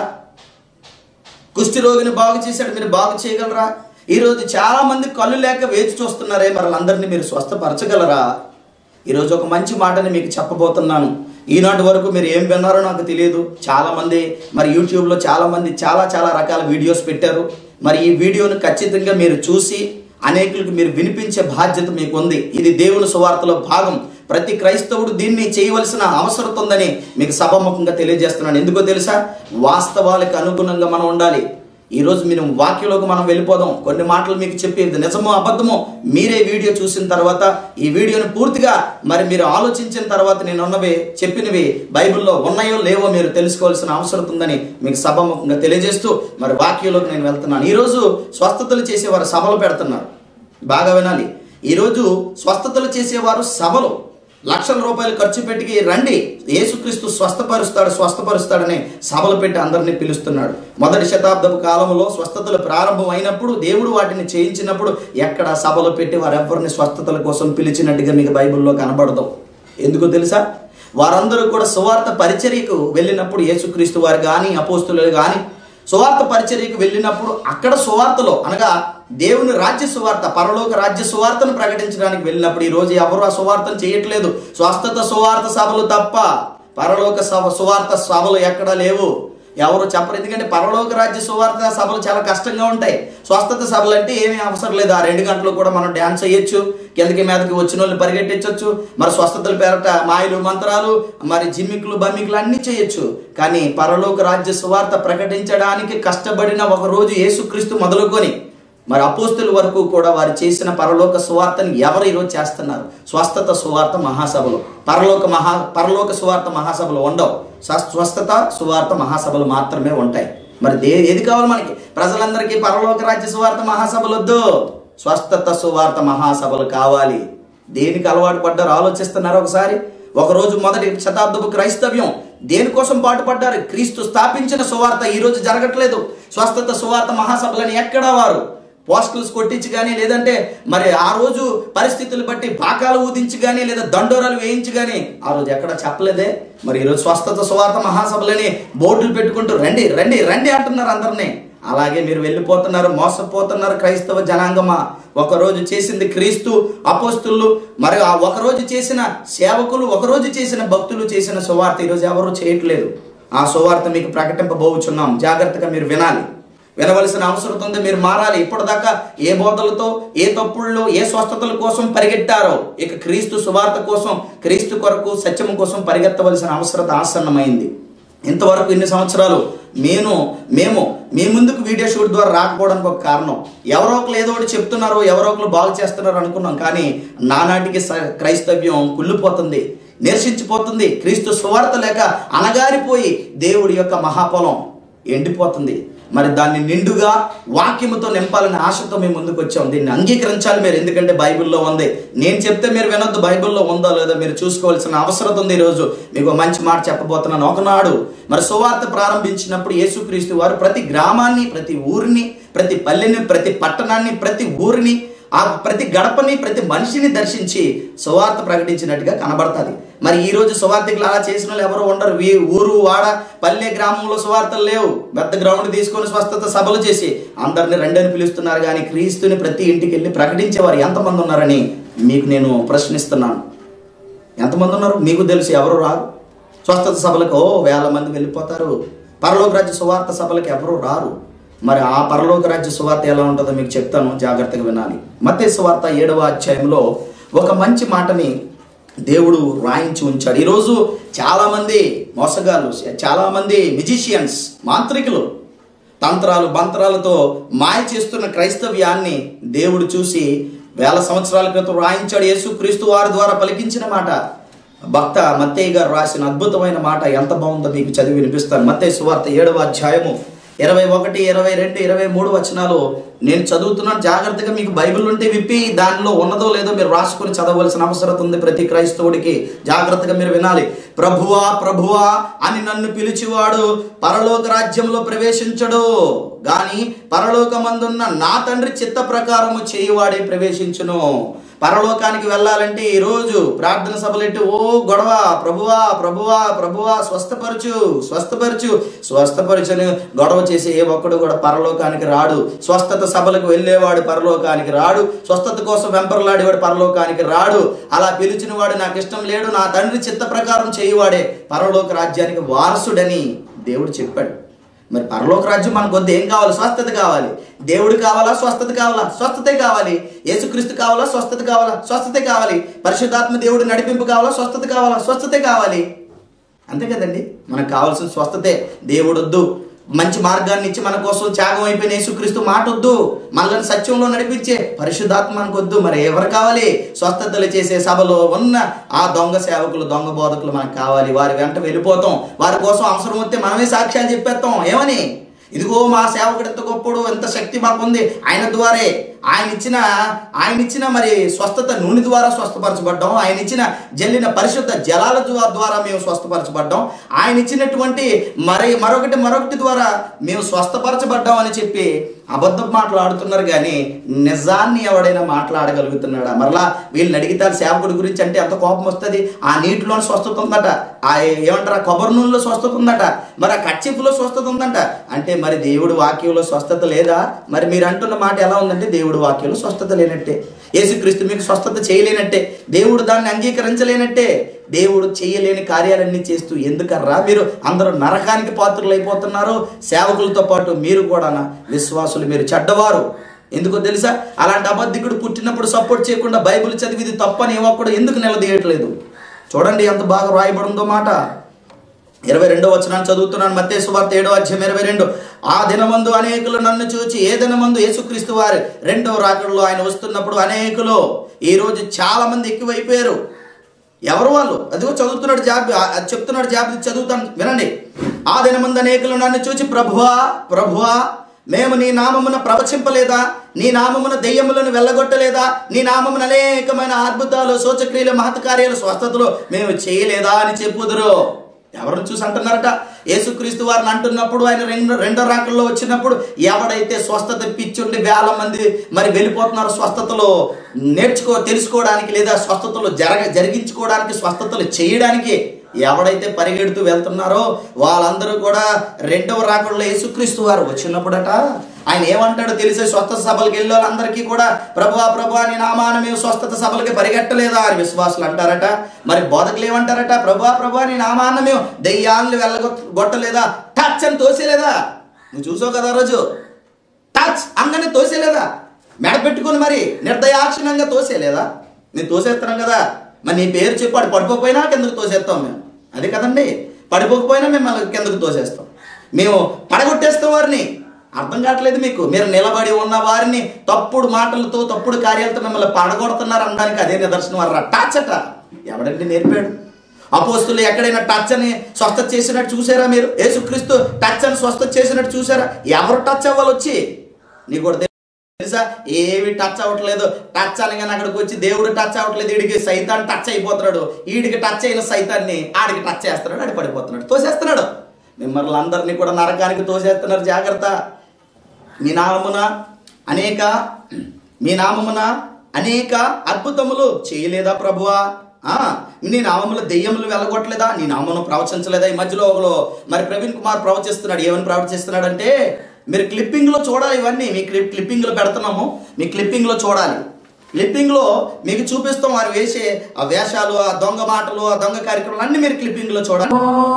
[SPEAKER 1] కుష్టి రోగిని బాగు చేశాడు మీరు బాగు చేయగలరా ఈరోజు చాలా మంది కళ్ళు లేక వేచి చూస్తున్నారే మరి వాళ్ళందరినీ మీరు స్వస్థపరచగలరా ఈరోజు ఒక మంచి మాటని మీకు చెప్పబోతున్నాను ఈనాటి వరకు మీరు ఏం విన్నారో నాకు తెలియదు చాలా మంది మరి యూట్యూబ్లో చాలా మంది చాలా చాలా రకాల వీడియోస్ పెట్టారు మరి ఈ వీడియోను ఖచ్చితంగా మీరు చూసి అనేకులకు మీరు వినిపించే బాధ్యత మీకు ఉంది ఇది దేవుని సువార్తలో భాగం ప్రతి క్రైస్తవుడు దీన్ని చేయవలసిన అవసరం ఉందని మీకు సభాముఖంగా తెలియజేస్తున్నాను ఎందుకో తెలుసా వాస్తవాలకు అనుగుణంగా మనం ఉండాలి ఈ రోజు మీరు వాక్యంలోకి మనం వెళ్ళిపోదాం కొన్ని మాటలు మీకు చెప్పి ఇది నిజమో అబద్ధమో మీరే వీడియో చూసిన తర్వాత ఈ వీడియోని పూర్తిగా మరి మీరు ఆలోచించిన తర్వాత నేను ఉన్నవి చెప్పినవి బైబిల్లో ఉన్నాయో లేవో మీరు తెలుసుకోవాల్సిన అవసరం ఉందని మీకు సభాముఖంగా తెలియజేస్తూ మరి వాక్యంలోకి నేను వెళ్తున్నాను ఈరోజు స్వస్థతలు చేసేవారు సభలు పెడుతున్నారు బాగా వినాలి ఈరోజు స్వస్థతలు చేసేవారు సభలు లక్షల రూపాయలు ఖర్చు పెట్టి రండి యేసుక్రీస్తు స్వస్థపరుస్తాడు స్వస్థపరుస్తాడని సభలు పెట్టి అందరినీ పిలుస్తున్నాడు మొదటి శతాబ్దపు కాలంలో స్వస్థతలు ప్రారంభం అయినప్పుడు దేవుడు వాటిని చేయించినప్పుడు ఎక్కడ సభలు పెట్టి వారెవ్వరిని స్వస్థతల కోసం పిలిచినట్టుగా మీకు బైబిల్లో కనబడదు ఎందుకో తెలుసా వారందరూ కూడా సువార్త పరిచర్యకు వెళ్ళినప్పుడు యేసుక్రీస్తు వారు కానీ అపోస్తులు కానీ సువార్త పరిచర్యకు వెళ్ళినప్పుడు అక్కడ సువార్తలో అనగా దేవుని రాజ్య సువార్త పరలోక రాజ్య సువార్తను ప్రకటించడానికి వెళ్ళినప్పుడు ఈ రోజు ఎవరు ఆ సువార్తను చేయట్లేదు స్వస్థత సువార్త సభలు తప్ప పరలోక సభ సువార్త సభలు ఎక్కడా లేవు ఎవరు చెప్పరు ఎందుకంటే పరలోక రాజ్య సువార్త సభలు చాలా కష్టంగా ఉంటాయి స్వస్థత సభలు అంటే ఏమీ అవసరం లేదు ఆ రెండు గంటలు కూడా మనం డ్యాన్స్ చేయొచ్చు కిందకి మీదకి వచ్చిన వాళ్ళు పరిగెట్టించవచ్చు మరి స్వస్థతల పేరట మాయలు మంత్రాలు మరి జిమ్మికులు బమ్మికులు అన్నీ చేయొచ్చు కానీ పరలోక రాజ్య సువార్త ప్రకటించడానికి కష్టపడిన ఒక రోజు యేసుక్రీస్తు మొదలుకొని మరి అపోస్తుల వరకు కూడా వారు చేసిన పరలోక సువార్తను ఎవరు ఈరోజు చేస్తున్నారు స్వస్థత సువార్త మహాసభలు పరలోక మహా పరలోక సువార్త మహాసభలు ఉండవు స్వ- స్వస్థత సువార్త మహాసభలు మాత్రమే ఉంటాయి మరి దే ఏది కావాలి మనకి ప్రజలందరికీ పరలోక రాజ్య సువార్త మహాసభలు వద్దు స్వస్థత సువార్త మహాసభలు కావాలి దేనికి అలవాటు పడ్డారు ఆలోచిస్తున్నారు ఒకసారి ఒకరోజు మొదటి శతాబ్దపు క్రైస్తవ్యం దేనికోసం పాటుపడ్డారు క్రీస్తు స్థాపించిన సువార్త ఈ రోజు జరగట్లేదు స్వస్థత సువార్త మహాసభలని ఎక్కడా వారు పోస్టల్స్ కొట్టించి కానీ లేదంటే మరి ఆ రోజు పరిస్థితులు బట్టి పాకాలు ఊదించి కానీ లేదా దండోరాలు వేయించి కానీ ఆ రోజు ఎక్కడ చెప్పలేదే మరి ఈరోజు స్వస్థత సువార్త మహాసభలని బోర్డులు పెట్టుకుంటూ రండి రండి రండి అంటున్నారు అందరినీ అలాగే మీరు వెళ్ళిపోతున్నారు మోసపోతున్నారు క్రైస్తవ జనాంగమా ఒకరోజు చేసింది క్రీస్తు అపోస్తులు మరి ఆ ఒకరోజు చేసిన సేవకులు ఒకరోజు చేసిన భక్తులు చేసిన సువార్త ఈరోజు ఎవరు చేయట్లేదు ఆ సువార్త మీకు ప్రకటింపబోచున్నాం జాగ్రత్తగా మీరు వినాలి వినవలసిన అవసరం ఉంది మీరు మారాలి ఇప్పటిదాకా ఏ బోధలతో ఏ తప్పుల్లో ఏ స్వస్థతల కోసం పరిగెట్టారో ఇక క్రీస్తు సువార్త కోసం క్రీస్తు కొరకు సత్యము కోసం పరిగెత్తవలసిన అవసరత ఆసన్నమైంది ఇంతవరకు ఇన్ని సంవత్సరాలు నేను మేము మీ ముందుకు వీడియో షూట్ ద్వారా రాకపోవడానికి ఒక కారణం ఎవరో ఒకరు ఏదో ఒకటి చెప్తున్నారు ఎవరో ఒకరు బాగు చేస్తున్నారు అనుకున్నాం కానీ నానాటికి స- క్రైస్తవ్యం కుళ్ళిపోతుంది నిరసించిపోతుంది క్రీస్తు సువార్త లేక అనగారిపోయి దేవుడి యొక్క మహాపొలం ఎండిపోతుంది మరి దాన్ని నిండుగా వాక్యముతో నింపాలనే ఆశతో మేము ముందుకు వచ్చాం దీన్ని అంగీకరించాలి మీరు ఎందుకంటే బైబిల్లో ఉంది నేను చెప్తే మీరు వినొద్దు బైబిల్లో ఉందో లేదో మీరు చూసుకోవాల్సిన అవసరం ఉంది ఈరోజు మీకు ఒక మంచి మాట చెప్పబోతున్నాను ఒకనాడు మరి సువార్త ప్రారంభించినప్పుడు యేసుక్రీస్తు వారు ప్రతి గ్రామాన్ని ప్రతి ఊరిని ప్రతి పల్లెని ప్రతి పట్టణాన్ని ప్రతి ఊరిని ఆ ప్రతి గడపని ప్రతి మనిషిని దర్శించి సువార్త ప్రకటించినట్టుగా కనబడుతుంది మరి ఈ రోజు సువార్తికులు అలా చేసిన వాళ్ళు ఎవరు ఉండరు వీ- ఊరు వాడ పల్లె గ్రామంలో సువార్తలు లేవు పెద్ద గ్రౌండ్ తీసుకొని స్వస్థత సభలు చేసి అందరిని రెండని పిలుస్తున్నారు కానీ క్రీస్తుని ప్రతి ఇంటికి వెళ్ళి ప్రకటించేవారు ఎంతమంది ఉన్నారని మీకు నేను ప్రశ్నిస్తున్నాను ఎంతమంది ఉన్నారు మీకు తెలుసు ఎవరు రారు స్వస్థత సభలకు ఓ వేల మంది వెళ్ళిపోతారు పరలోక రాజ్య సువార్త సభలకు ఎవరు రారు మరి ఆ పరలోక రాజ్య సువార్త ఎలా ఉంటుందో మీకు చెప్తాను జాగ్రత్తగా వినాలి మతే సువార్త ఏడవ అధ్యాయంలో ఒక మంచి మాటని దేవుడు రాయించి ఉంచాడు ఈరోజు చాలా మంది మోసగాళ్ళు చాలా మంది మ్యూజిషియన్స్ మాంత్రికులు తంత్రాలు మంత్రాలతో మాయ చేస్తున్న క్రైస్తవ్యాన్ని దేవుడు చూసి వేల సంవత్సరాల క్రితం రాయించాడు యేసు క్రీస్తు వారి ద్వారా పలికించిన మాట భక్త మత్తయ్య గారు రాసిన అద్భుతమైన మాట ఎంత బాగుందో మీకు చదివి వినిపిస్తాను మత్తయ్య సువార్త ఏడవ అధ్యాయము ఇరవై ఒకటి ఇరవై రెండు ఇరవై మూడు వచనాలు నేను చదువుతున్నాను జాగ్రత్తగా మీకు బైబిల్ ఉంటే విప్పి దానిలో ఉన్నదో లేదో మీరు రాసుకొని చదవలసిన అవసరం ఉంది ప్రతి క్రైస్తవుడికి జాగ్రత్తగా మీరు వినాలి ప్రభువా ప్రభువా అని నన్ను పిలిచివాడు పరలోక రాజ్యంలో ప్రవేశించడు గాని పరలోకమందున్న నా తండ్రి చిత్త ప్రకారము చేయువాడే ప్రవేశించును పరలోకానికి వెళ్ళాలంటే ఈ రోజు ప్రార్థన సభలెట్టి ఓ గొడవ ప్రభువా ప్రభువా ప్రభువా స్వస్థపరచు స్వస్థపరచు స్వస్థపరచుని గొడవ చేసే ఏ ఒక్కడు కూడా పరలోకానికి రాడు స్వస్థత సభలకు వెళ్ళేవాడు పరలోకానికి రాడు స్వస్థత కోసం వెంపర్లాడేవాడు పరలోకానికి రాడు అలా పిలిచిన వాడు నాకు ఇష్టం లేడు నా తండ్రి చిత్త ప్రకారం చేయువాడే పరలోక రాజ్యానికి వారసుడని దేవుడు చెప్పాడు మరి పరలోక రాజ్యం మనకు వద్ద ఏం కావాలి స్వస్థత కావాలి దేవుడు కావాలా స్వస్థత కావాలా స్వస్థతే కావాలి యేసుక్రీస్తు కావాలా స్వస్థత కావాలా స్వస్థతే కావాలి పరిశుద్ధాత్మ దేవుడు నడిపింపు కావాలా స్వస్థత కావాలా స్వస్థతే కావాలి అంతే కదండి మనకు కావాల్సిన స్వస్థతే దేవుడు వద్దు మంచి మార్గాన్ని ఇచ్చి మన కోసం త్యాగం అయిపోయిన యేసుక్రీస్తు మాట వద్దు మనల్ని సత్యంలో నడిపించే పరిశుద్ధాత్మ మనకు వద్దు మరి ఎవరు కావాలి స్వస్థతలు చేసే సభలో ఉన్న ఆ దొంగ సేవకులు దొంగ బోధకులు మనకు కావాలి వారి వెంట వెళ్ళిపోతాం వారి కోసం అవసరం వస్తే మనమే సాక్ష్యాలు చెప్పేస్తాం ఏమని ఇదిగో మా సేవకుడు ఎంత గొప్పడు ఎంత శక్తి మాకుంది ఆయన ద్వారే ఆయన ఇచ్చిన ఆయన ఇచ్చిన మరి స్వస్థత నూనె ద్వారా స్వస్థపరచబడ్డాం ఆయన ఇచ్చిన జల్లిన పరిశుద్ధ జలాల ద్వా- ద్వారా మేము స్వస్థపరచబడ్డాం ఆయన ఇచ్చినటువంటి మరి మరొకటి మరొకటి ద్వారా మేము స్వస్థపరచబడ్డాం అని చెప్పి అబద్ధం మాట్లాడుతున్నారు కానీ నిజాన్ని ఎవడైనా మాట్లాడగలుగుతున్నాడా మరలా వీళ్ళని అడిగితే సేవకుడి గురించి అంటే ఎంత కోపం వస్తుంది ఆ నీటిలో స్వస్థత ఉందట ఆ ఏమంటారు ఆ కొబ్బరి నూనెలో స్వస్థత ఉందట మరి ఆ కచ్చిపులో స్వస్థత ఉందంట అంటే మరి దేవుడు వాక్యంలో స్వస్థత లేదా మరి మీరు అంటున్న మాట ఎలా ఉందంటే దేవుడు వాక్యంలో స్వస్థత లేనట్టే యేసుక్రీస్తు మీకు స్వస్థత చేయలేనట్టే దేవుడు దాన్ని అంగీకరించలేనట్టే దేవుడు చేయలేని కార్యాలన్నీ చేస్తూ ఎందుకర్రా మీరు అందరూ నరకానికి పాత్రలు అయిపోతున్నారు సేవకులతో పాటు మీరు కూడా విశ్వాసులు మీరు చెడ్డవారు ఎందుకో తెలుసా అలాంటి అబద్ధికుడు పుట్టినప్పుడు సపోర్ట్ చేయకుండా బైబిల్ చదివి ఇది తప్పని ఒక్కడు ఎందుకు నిలదీయట్లేదు చూడండి ఎంత బాగా రాయబడి ఉందో మాట ఇరవై రెండో వచనాన్ని చదువుతున్నాను మత్తే సువార్త ఏడో అధ్యాయం ఇరవై రెండు ఆ దినమందు అనేకులు నన్ను చూచి ఏ దినమందు యేసుక్రీస్తు వారి రెండో రాకడలో ఆయన వస్తున్నప్పుడు అనేకులు ఈ రోజు చాలా మంది ఎక్కువైపోయారు ఎవరు వాళ్ళు అదిగో చదువుతున్నాడు జాబ్ అది చెప్తున్నాడు జాబ్ చదువుతాను వినండి ఆ దినమందు అనేకులు నన్ను చూచి ప్రభువా ప్రభువా మేము నీ నామమున ప్రవచింపలేదా నీ నామమున దెయ్యములను వెళ్ళగొట్టలేదా నీ నామమున అనేకమైన అద్భుతాలు సూచక్రియలు మహత్కార్యాలు స్వస్థతలు మేము చేయలేదా అని చెప్పుదురు ఎవరిని చూసి అంటున్నారట యేసుక్రీస్తు వారిని అంటున్నప్పుడు ఆయన రెండు రెండో రాకల్లో వచ్చినప్పుడు ఎవడైతే స్వస్థత పిచ్చుండి వేల మంది మరి వెళ్ళిపోతున్నారు స్వస్థతలో నేర్చుకో తెలుసుకోవడానికి లేదా స్వస్థతలు జరగ జరిగించుకోవడానికి స్వస్థతలు చేయడానికి ఎవడైతే పరిగెడుతూ వెళ్తున్నారో వాళ్ళందరూ కూడా రెండవ రాకడలో యేసుక్రీస్తు వారు వచ్చినప్పుడట ఆయన ఏమంటాడో తెలిసే స్వస్థత సభలకు వెళ్ళే వాళ్ళందరికీ కూడా ప్రభువా ప్రభువా నీ నామాన మేము స్వస్థత సభలకి పరిగెట్టలేదా అని విశ్వాసులు అంటారట మరి బోధకులు ఏమంటారట ప్రభువా ప్రభువా నీ నామాన మేము దెయ్యాలను వెళ్ళగొట్టలేదా టచ్ అని తోసేలేదా నువ్వు చూసావు కదా ఆ రోజు టచ్ అంగనే తోసేలేదా మెడ పెట్టుకుని మరి నిర్దయాక్షిణంగా తోసేలేదా నేను తోసేస్తున్నాం కదా మరి నీ పేరు చెప్పి వాడు పడిపోకపోయినా కిందకు తోసేస్తాం మేము అది కదండి పడిపోకపోయినా మిమ్మల్ని కిందకు తోసేస్తాం మేము పడగొట్టేస్తాం వారిని అర్థం కావట్లేదు మీకు మీరు నిలబడి ఉన్న వారిని తప్పుడు మాటలతో తప్పుడు కార్యాలతో మిమ్మల్ని పడగొడుతున్నారు అనడానికి అదే నిదర్శనం అర్రా టచ్ అట ఎవడండి నేర్పాడు అపోస్తులు ఎక్కడైనా టచ్ అని స్వస్థత చేసినట్టు చూసారా మీరు యేసుక్రీస్తు టచ్ అని స్వస్థత చేసినట్టు చూసారా ఎవరు టచ్ అవ్వాలి వచ్చి నీకు కూడా తెలుసా ఏవి టచ్ అవ్వట్లేదు టచ్ అనగానే అక్కడికి వచ్చి దేవుడు టచ్ అవ్వట్లేదు వీడికి సైతాన్ టచ్ అయిపోతున్నాడు వీడికి టచ్ అయిన సైతాన్ని ఆడికి టచ్ చేస్తున్నాడు ఆడి పడిపోతున్నాడు తోసేస్తున్నాడు మిమ్మల్ని అందరినీ కూడా నరకానికి తోసేస్తున్నారు జాగ్రత్త మీ నామమున అనేక మీ నామమున అనేక అద్భుతములు చేయలేదా ప్రభువా ఆ, నీ నామముల దెయ్యములు వెళ్ళగొట్టలేదా నీ నామమును ప్రవచించలేదా ఈ మధ్యలో ఒకలో మరి ప్రవీణ్ కుమార్ ప్రవచిస్తున్నాడు ఏమని ప్రవచిస్తున్నాడంటే మీరు క్లిప్పింగ్లో చూడాలి ఇవన్నీ మీ క్లిప్ క్లిప్పింగ్లో పెడుతున్నాము మీ క్లిప్పింగ్లో చూడాలి క్లిప్పింగ్లో మీకు చూపిస్తాం వారు వేసే ఆ వేషాలు ఆ దొంగ మాటలు ఆ దొంగ కార్యక్రమాలు అన్ని మీరు క్లిప్పింగ్లో చూడాలి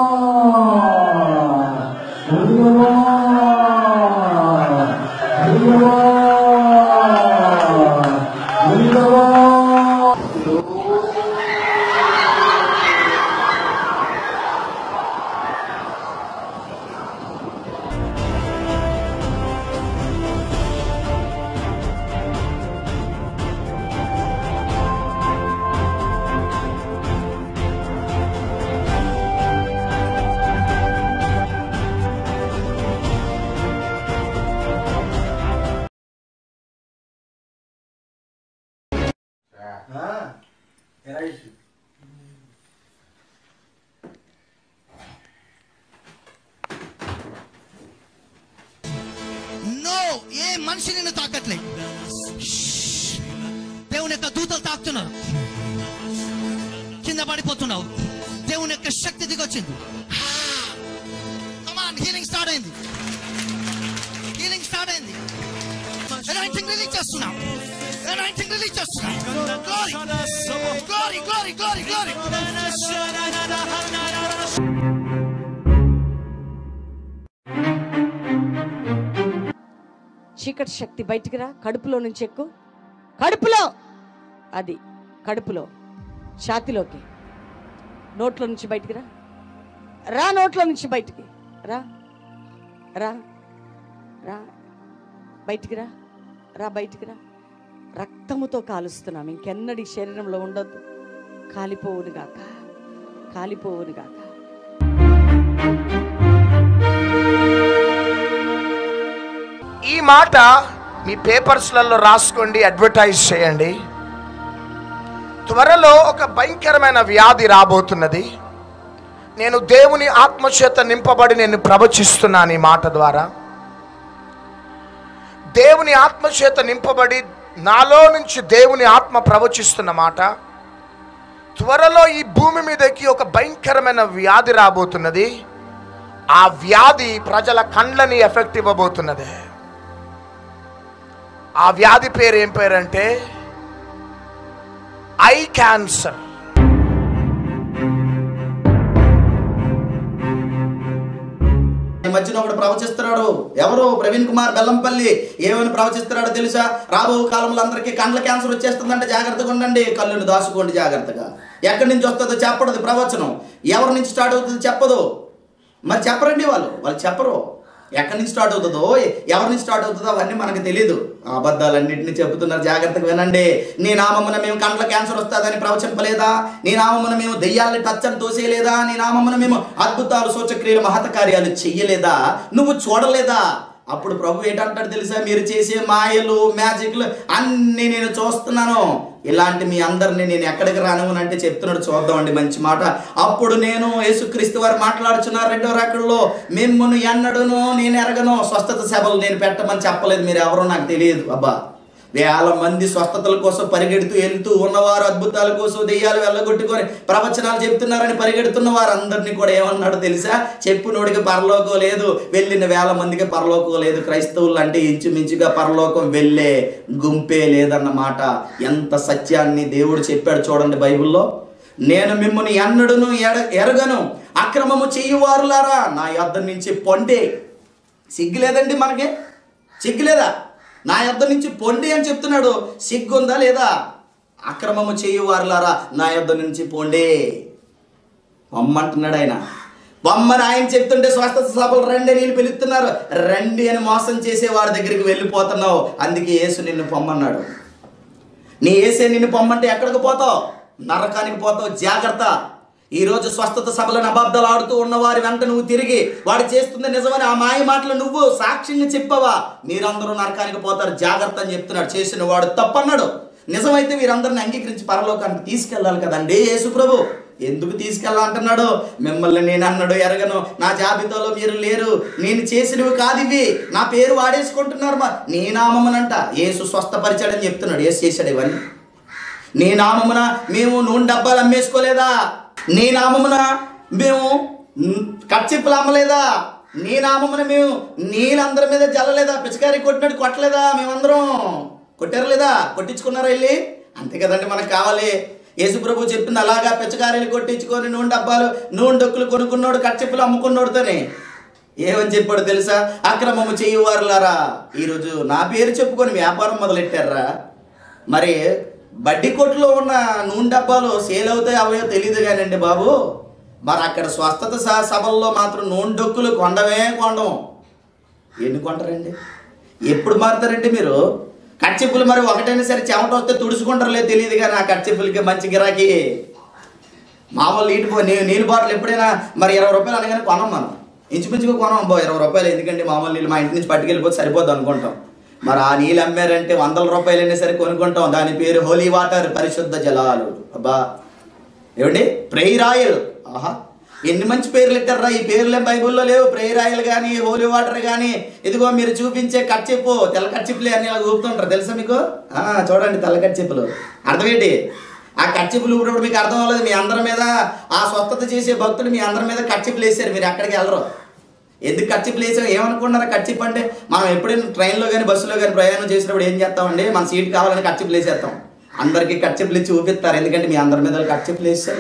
[SPEAKER 2] నో ఏ మనిషి నిన్ను తాకట్లే దేవుని యొక్క దూతలు తాకుతున్నారు కింద పడిపోతున్నావు దేవుని యొక్క శక్తి దిగొచ్చింది కమాన్ హీలింగ్ స్టార్ట్ అయింది హీలింగ్ స్టార్ట్ అయింది ఎనైటింగ్ రిలీజ్ చేస్తున్నాం ఎనైటింగ్ రిలీజ్ చేస్తున్నాం glory glory glory glory glory
[SPEAKER 3] చీకటి శక్తి బయటికి రా కడుపులో నుంచి ఎక్కు కడుపులో అది కడుపులో ఛాతిలోకి నోట్లో నుంచి బయటికి రా రా నోట్లో నుంచి బయటికి రా రా రా బయటికి రా రా బయటికి రా రక్తముతో కాలుస్తున్నాం ఇంకెన్నడి శరీరంలో ఉండొద్దు కాలిపోవును గాక కాలిపోవును గాక
[SPEAKER 4] ఈ మాట మీ పేపర్స్లలో రాసుకోండి అడ్వర్టైజ్ చేయండి త్వరలో ఒక భయంకరమైన వ్యాధి రాబోతున్నది నేను దేవుని ఆత్మచేత నింపబడి నేను ప్రవచిస్తున్నాను ఈ మాట ద్వారా దేవుని ఆత్మచేత నింపబడి నాలో నుంచి దేవుని ఆత్మ ప్రవచిస్తున్న మాట త్వరలో ఈ భూమి మీదకి ఒక భయంకరమైన వ్యాధి రాబోతున్నది ఆ వ్యాధి ప్రజల కండ్లని ఎఫెక్ట్ ఇవ్వబోతున్నది ఆ వ్యాధి పేరు ఏం పేరంటే ఐ క్యాన్సర్
[SPEAKER 1] ఈ మధ్యన ఒకడు ప్రవచిస్తున్నాడు ఎవరు ప్రవీణ్ కుమార్ బెల్లంపల్లి ఏమని ప్రవచిస్తున్నాడో తెలుసా రాబో కాలంలో అందరికీ కండ్ల క్యాన్సర్ వచ్చేస్తుందంటే జాగ్రత్తగా ఉండండి కళ్ళుని దాచుకోండి జాగ్రత్తగా ఎక్కడి నుంచి వస్తుందో చెప్పడది ప్రవచనం ఎవరి నుంచి స్టార్ట్ అవుతుందో చెప్పదు మరి చెప్పరండి వాళ్ళు వాళ్ళు చెప్పరు ఎక్కడి నుంచి స్టార్ట్ అవుతుందో ఎవరి నుంచి స్టార్ట్ అవుతుందో అవన్నీ మనకు తెలియదు ఆ అబద్ధాలన్నింటినీ చెబుతున్నారు జాగ్రత్తగా వినండి నీ నామమున మేము కండ్ల క్యాన్సర్ వస్తుందని ప్రవచింపలేదా నీ నామమున మేము దెయ్యాలని టచ్ అని తోసేయలేదా నీ నామమున మేము అద్భుతాలు సూచక్రియలు మహత కార్యాలు చెయ్యలేదా నువ్వు చూడలేదా అప్పుడు ప్రభు ఏంటంటాడు తెలుసా మీరు చేసే మాయలు మ్యాజిక్లు అన్నీ నేను చూస్తున్నాను ఇలాంటి మీ అందరిని నేను ఎక్కడికి రాను అంటే చెప్తున్నాడు చూద్దామండి మంచి మాట అప్పుడు నేను యేసుక్రీస్తు వారు మాట్లాడుచున్నారు రెండో రాకడలో మిమ్మల్ని ఎన్నడును నేను ఎరగను స్వస్థత సభలు నేను పెట్టమని చెప్పలేదు మీరు ఎవరో నాకు తెలియదు అబ్బా వేల మంది స్వస్థతల కోసం పరిగెడుతూ వెళ్తూ ఉన్నవారు అద్భుతాల కోసం దెయ్యాలు వెళ్ళగొట్టుకొని ప్రవచనాలు చెప్తున్నారని పరిగెడుతున్న వారందరినీ కూడా ఏమన్నాడు తెలుసా చెప్పు నోడికి పరలోకం లేదు వెళ్ళిన వేల మందికి పరలోకం లేదు క్రైస్తవులు అంటే ఇంచుమించుగా పరలోకం వెళ్ళే గుంపే లేదన్నమాట ఎంత సత్యాన్ని దేవుడు చెప్పాడు చూడండి బైబిల్లో నేను మిమ్మల్ని ఎన్నడును ఎడ ఎరగను అక్రమము చెయ్యువారులారా నా యొద్ద నుంచి పొండే సిగ్గులేదండి మనకి సిగ్గులేదా నా యొద్ద నుంచి పొండి అని చెప్తున్నాడు సిగ్గుందా లేదా అక్రమము చేయువారులారా నా యొద్ద నుంచి పొండి పొమ్మంటున్నాడు ఆయన బొమ్మని ఆయన చెప్తుంటే స్వస్థత సభలు రండి అని వీళ్ళు పిలుస్తున్నారు రండి అని మోసం చేసే వాడి దగ్గరికి వెళ్ళిపోతున్నావు అందుకే యేసు నిన్ను పొమ్మన్నాడు నీ ఏసే నిన్ను పొమ్మంటే ఎక్కడికి పోతావు నరకానికి పోతావు జాగ్రత్త ఈ రోజు స్వస్థత సభలను అబద్ధాలు ఆడుతూ ఉన్న వారి వెంట నువ్వు తిరిగి వాడు చేస్తుంది నిజమని ఆ మాయ మాటలు నువ్వు సాక్ష్యంగా చెప్పవా మీరందరూ నరకానికి పోతారు జాగ్రత్త అని చెప్తున్నాడు చేసిన వాడు తప్పన్నాడు నిజమైతే వీరందరిని అంగీకరించి పరలోకానికి తీసుకెళ్ళాలి కదండి యేసు ప్రభు ఎందుకు తీసుకెళ్ళాలంటున్నాడు మిమ్మల్ని నేను అన్నాడు ఎరగను నా జాబితాలో మీరు లేరు నేను చేసినవి కాదు ఇవి నా పేరు వాడేసుకుంటున్నారు మా నీ నామమునంట యేసు స్వస్థపరిచాడని చెప్తున్నాడు యేసు చేశాడు ఇవన్నీ నీ నామమున మేము నూనె డబ్బాలు అమ్మేసుకోలేదా నీ నామమున మేము కచ్చిప్పులు అమ్మలేదా నీ నామమున మేము నీళ్ళందరి మీద జల్లలేదా పిచకారి కొట్టినట్టు కొట్టలేదా మేమందరం కొట్టారు లేదా కొట్టించుకున్నారా వెళ్ళి అంతే కదండి మనకు కావాలి యేసుప్రభు చెప్పింది అలాగా పిచ్చకారీలు కొట్టించుకొని నూనె డబ్బాలు నూనె డొక్కులు కొనుక్కున్నాడు కచ్చిప్పులు అమ్ముకున్నాడుతోనే ఏమని చెప్పాడు తెలుసా అక్రమము చేయువారులారా ఈరోజు నా పేరు చెప్పుకొని వ్యాపారం మొదలెట్టారా మరి బడ్డీ కొట్టులో ఉన్న నూనె డబ్బాలు సేల్ అవుతాయి అవయో తెలియదు కానండి బాబు మరి అక్కడ స్వస్థత స- సభల్లో మాత్రం నూనె డొక్కులు కొండమే కొండం ఎన్ని కొంటారండి ఎప్పుడు మారుతారండి మీరు కచ్చిప్పులు మరి ఒకటైనా సరే చెమట వస్తే తుడుచుకుంటారు లేదు తెలియదు కానీ ఆ కచ్చిప్పులకి మంచి గిరాకీ మామూలు నీటి బో- నీ- నీళ్ళ బాటిల్ ఎప్పుడైనా మరి ఇరవై రూపాయలు అనగానే కొనం మనం ఇంచుమించుగా కొనం బో ఇరవై రూపాయలు ఎందుకండి మామూలు నీళ్ళు మా ఇంటి నుంచి పట్టుకెళ్ళిపోతే సరిపోద్ది అనుకుంటాం మరి ఆ నీళ్ళు అమ్మారంటే వందల రూపాయలైనా సరే కొనుక్కుంటాం దాని పేరు హోలీ వాటర్ పరిశుద్ధ జలాలు అబ్బా ఏమండి ప్రేయర్ ఆయిల్ ఆహా ఎన్ని మంచి పేర్లు పెట్టారా ఈ పేర్లే బైబిల్లో లేవు ప్రేయర్ ఆయిల్ కానీ హోలీ వాటర్ కానీ ఇదిగో మీరు చూపించే కచ్చిప్పు తెల్ల కచ్చిప్పులే అన్ని ఇలా ఊపుతుంటారు తెలుసా మీకు ఆ, చూడండి తెల్ల కచ్చిప్పులు అర్థమేంటి ఆ కచ్చిపులు ఊపినప్పుడు మీకు అర్థం అవ్వలేదు మీ అందరి మీద ఆ స్వస్థత చేసే భక్తులు మీ అందరి మీద కచ్చిపులు వేసారు మీరు ఎక్కడికి వెళ్ళరు ఎందుకు కచ్చిపులు వేసాం ఏమనుకుంటున్నారు కచ్చిప్ అంటే మనం ఎప్పుడైనా ట్రైన్లో కానీ బస్సులో కానీ ప్రయాణం చేసినప్పుడు ఏం చేస్తామండి మన సీట్ కావాలని కచ్చిపులు వేసేస్తాం అందరికీ కచ్చిపులు ఇచ్చి ఊపిస్తారు ఎందుకంటే మీ అందరి మీద కచ్చిపులు వేస్తారు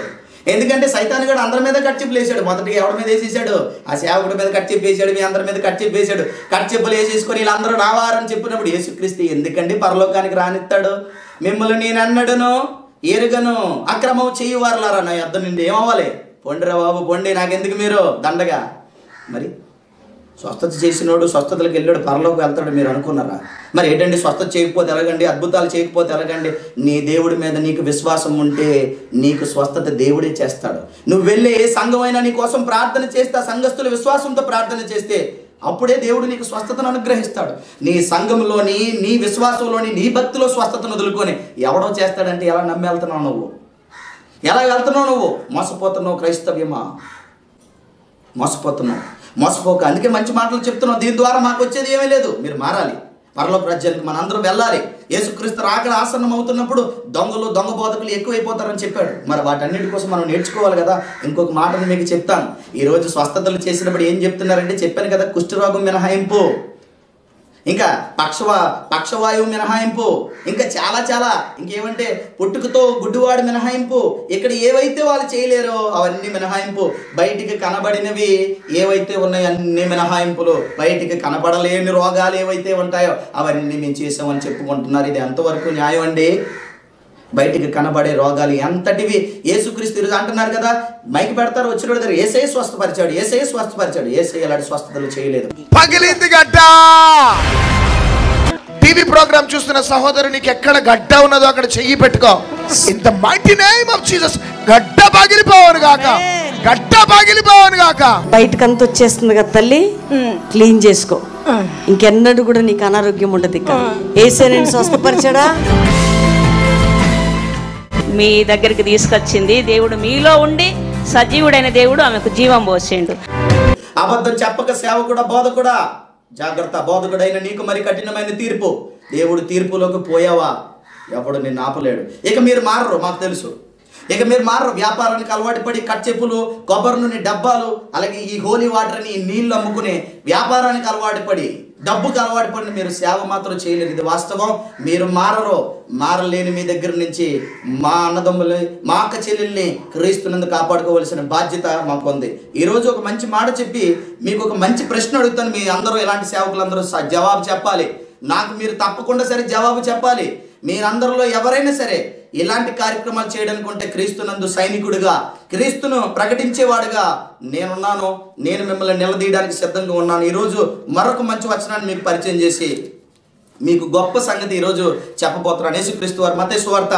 [SPEAKER 1] ఎందుకంటే సైతాన్ గడు అందరి మీద కట్చిప్పులు వేసాడు మొదటిగా ఎవరి మీద వేసేసాడు ఆ సేవకుడి మీద కట్చిప్పు వేసాడు మీ అందరి మీద కట్చిప్పు వేసాడు కట్చిప్పులు వేసేసుకొని వీళ్ళందరూ రావారని చెప్పినప్పుడు యేసుక్రీస్తు ఎందుకండి పరలోకానికి రానిస్తాడు మిమ్మల్ని నేను అన్నడును ఎరుగను అక్రమం చెయ్యవారులారా నా యొద్ద నుండి ఏమవ్వాలి పొండిరా బాబు పొండి నాకెందుకు మీరు దండగా మరి స్వస్థత చేసినోడు స్వస్థతలకు వెళ్ళాడు పరలోకి వెళ్తాడు మీరు అనుకున్నారా మరి ఏంటండి స్వస్థత చేయకపోతే ఎలాగండి అద్భుతాలు చేయకపోతే ఎలాగండి నీ దేవుడి మీద నీకు విశ్వాసం ఉంటే నీకు స్వస్థత దేవుడే చేస్తాడు నువ్వు వెళ్ళే ఏ సంఘమైనా నీ కోసం ప్రార్థన చేస్తే ఆ సంఘస్థుల విశ్వాసంతో ప్రార్థన చేస్తే అప్పుడే దేవుడు నీకు స్వస్థతను అనుగ్రహిస్తాడు నీ సంఘంలోని నీ విశ్వాసంలోని నీ భక్తిలో స్వస్థతను వదులుకొని ఎవడో చేస్తాడంటే ఎలా నమ్మి వెళ్తున్నావు నువ్వు ఎలా వెళ్తున్నావు నువ్వు మోసపోతున్నావు క్రైస్తవ్యమా మోసపోతున్నావు మోసపోక అందుకే మంచి మాటలు చెప్తున్నావు దీని ద్వారా మాకు వచ్చేది ఏమీ లేదు మీరు మారాలి పరలోక రాజ్యానికి మనందరం వెళ్ళాలి యేసుక్రీస్తు రాకడ ఆసన్నం అవుతున్నప్పుడు దొంగలు దొంగ బోధకులు ఎక్కువైపోతారని చెప్పాడు మరి వాటన్నిటి కోసం మనం నేర్చుకోవాలి కదా ఇంకొక మాటను మీకు చెప్తాను ఈ రోజు స్వస్థతలు చేసినప్పుడు ఏం చెప్తున్నారంటే చెప్పాను కదా కుష్ఠరోగం మినహాయింపు ఇంకా పక్షవా పక్షవాయువు మినహాయింపు ఇంకా చాలా చాలా ఇంకేమంటే పుట్టుకతో గుడ్డివాడు మినహాయింపు ఇక్కడ ఏవైతే వాళ్ళు చేయలేరో అవన్నీ మినహాయింపు బయటికి కనబడినవి ఏవైతే ఉన్నాయో అన్ని మినహాయింపులు బయటికి కనబడలేని రోగాలు ఏవైతే ఉంటాయో అవన్నీ మేము చేసామని చెప్పుకుంటున్నారు ఇది ఎంతవరకు న్యాయం అండి బయటికి కనబడే రోగాలు ఎంతటివి యేసుక్రీస్తు ఈరోజు అంటున్నారు కదా మైకి పెడతారు వచ్చిన దగ్గర ఏసై స్వస్థపరిచాడు ఏసై స్వస్థపరిచాడు ఏసై అలాంటి స్వస్థతలు చేయలేదు
[SPEAKER 4] పగిలింది గడ్డ టీవీ ప్రోగ్రామ్ చూస్తున్న సహోదరునికి ఎక్కడ గడ్డ ఉన్నదో అక్కడ చెయ్యి పెట్టుకో ఇంత మైటీ నేమ్ ఆఫ్ జీసస్ గడ్డ పగిలిపోవను గాక గడ్డ పగిలిపోవను గాక
[SPEAKER 3] బయటకంతా వచ్చేస్తుంది కదా తల్లి క్లీన్ చేసుకో ఇంకెన్నడూ కూడా నీకు అనారోగ్యం ఉండదు ఇక ఏసే నేను స్వస్థపరిచాడా
[SPEAKER 5] మీ దగ్గరికి తీసుకొచ్చింది దేవుడు మీలో ఉండి సజీవుడైన దేవుడు ఆమెకు జీవం పోసిండు
[SPEAKER 1] అబద్ధం చెప్పక సేవకుడా బోధకుడా జాగ్రత్త బోధకుడైన నీకు మరి కఠినమైన తీర్పు దేవుడు తీర్పులోకి పోయావా ఎవడు నిన్ను ఆపలేడు ఇక మీరు మారరు మాకు తెలుసు ఇక మీరు మారరు వ్యాపారానికి అలవాటు పడి కచ్చెప్పులు కొబ్బరి నూనె డబ్బాలు అలాగే ఈ హోలీ వాటర్ని ఈ నీళ్లు అమ్ముకునే వ్యాపారానికి అలవాటు పడి డబ్బుకి అలవాటు పడిన మీరు సేవ మాత్రం చేయలేరు ఇది వాస్తవం మీరు మారరు మారలేని మీ దగ్గర నుంచి మా అన్నదమ్ముల్ని మా అక్క చెల్లెల్ని క్రీస్తునందు కాపాడుకోవలసిన బాధ్యత మాకు ఉంది ఈరోజు ఒక మంచి మాట చెప్పి మీకు ఒక మంచి ప్రశ్న అడుగుతాను మీ అందరూ ఇలాంటి సేవకులందరూ స- జవాబు చెప్పాలి నాకు మీరు తప్పకుండా సరే జవాబు చెప్పాలి మీరందరిలో ఎవరైనా సరే ఇలాంటి కార్యక్రమాలు చేయడానికి ఉంటే క్రీస్తునందు సైనికుడిగా క్రీస్తును ప్రకటించేవాడుగా నేనున్నాను నేను మిమ్మల్ని నిలదీయడానికి సిద్ధంగా ఉన్నాను ఈరోజు మరొక మంచి వచనాన్ని మీకు పరిచయం చేసి మీకు గొప్ప సంగతి ఈరోజు చెప్పబోతున్నాను యేసుక్రీస్తు వారు మతే సువార్త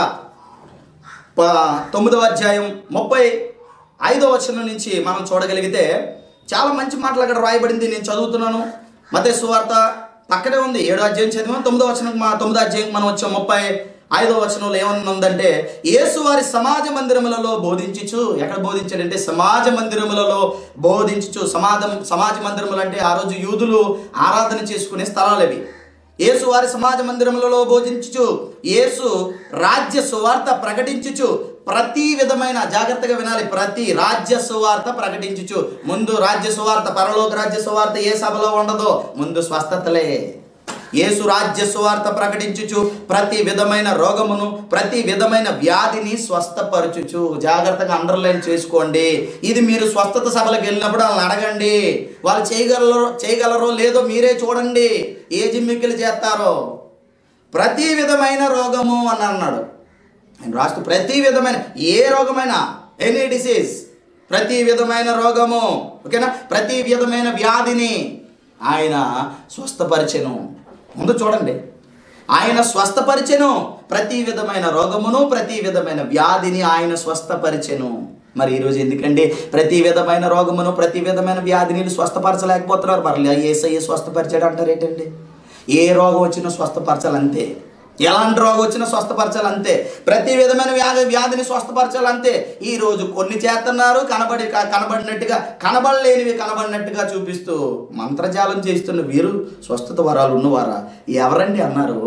[SPEAKER 1] ప- తొమ్మిదవ అధ్యాయం ముప్పై ఐదవ వచనం నుంచి మనం చూడగలిగితే చాలా మంచి మాటలు అక్కడ రాయబడింది నేను చదువుతున్నాను మతే సువార్త పక్కనే ఉంది ఏడో అధ్యాయం చదివాం తొమ్మిదో వచనం మా తొమ్మిదో అధ్యాయం మనం వచ్చాం ముప్పై ఐదో వచనంలో ఏమనుందంటే యేసు వారి సమాజ మందిరములలో బోధించుచు ఎక్కడ బోధించాడంటే సమాజ మందిరములలో బోధించుచు సమాజం సమాజ మందిరములు అంటే ఆ రోజు యూదులు ఆరాధన చేసుకునే స్థలాలు అవి యేసు వారి సమాజ మందిరములలో బోధించుచు యేసు రాజ్య సువార్త ప్రకటించుచు ప్రతి విధమైన జాగ్రత్తగా వినాలి ప్రతి రాజ్య సువార్త ప్రకటించుచు ముందు రాజ్య సువార్త పరలోక రాజ్య సువార్త ఏ సభలో ఉండదో ముందు స్వస్థతలే యేసు రాజ్య సువార్త ప్రకటించుచు ప్రతి విధమైన రోగమును ప్రతి విధమైన వ్యాధిని స్వస్థపరచుచు జాగ్రత్తగా అండర్లైన్ చేసుకోండి ఇది మీరు స్వస్థత సభలకు వెళ్ళినప్పుడు వాళ్ళని అడగండి వాళ్ళు చేయగలరో చేయగలరో లేదో మీరే చూడండి ఏ జిమ్మిక్కులు చేస్తారో ప్రతి విధమైన రోగము అని అన్నాడు ఆయన రాస్తూ ప్రతి విధమైన ఏ రోగమైనా ఎనీ డిసీజ్ ప్రతి విధమైన రోగము ఓకేనా ప్రతి విధమైన వ్యాధిని ఆయన స్వస్థపరిచెను ముందు చూడండి ఆయన స్వస్థపరిచెను ప్రతి విధమైన రోగమును ప్రతి విధమైన వ్యాధిని ఆయన స్వస్థపరిచెను మరి ఈరోజు ఎందుకండి ప్రతి విధమైన రోగమును ప్రతి విధమైన వ్యాధిని స్వస్థపరచలేకపోతున్నారు మరి ఏసయ్య స్వస్థపరిచాడు అంటారు ఏంటండి ఏ రోగం వచ్చినా స్వస్థపరచాలంతే ఎలాంటి రోగం వచ్చినా స్వస్థపరచాలంతే ప్రతి విధమైన వ్యాధి వ్యాధిని స్వస్థపరచాలంతే ఈ రోజు కొన్ని చేస్తున్నారు కనబడి కనబడినట్టుగా కనబడలేనివి కనబడినట్టుగా చూపిస్తూ మంత్రజాలం చేస్తున్న వీరు స్వస్థత వరాలు ఉన్నవారా ఎవరండి అన్నారు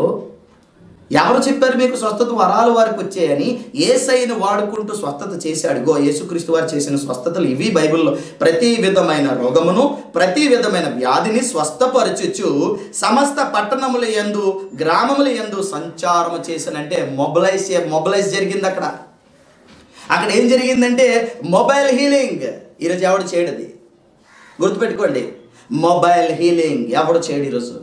[SPEAKER 1] ఎవరు చెప్పారు మీకు స్వస్థత వరాలు వారికి వచ్చాయని ఏసైని వాడుకుంటూ స్వస్థత చేశాడు గో యేసుక్రీస్తు వారు చేసిన స్వస్థతలు ఇవి బైబిల్లో ప్రతి విధమైన రోగమును ప్రతి విధమైన వ్యాధిని స్వస్థపరచుచు సమస్త పట్టణముల యందు గ్రామముల యందు సంచారము చేసినంటే మొబలైజ్ మొబలైజ్ జరిగింది అక్కడ అక్కడ ఏం జరిగిందంటే మొబైల్ హీలింగ్ ఈరోజు ఎవడు చేయడది గుర్తుపెట్టుకోండి మొబైల్ హీలింగ్ ఎవడు చేయడు ఈరోజు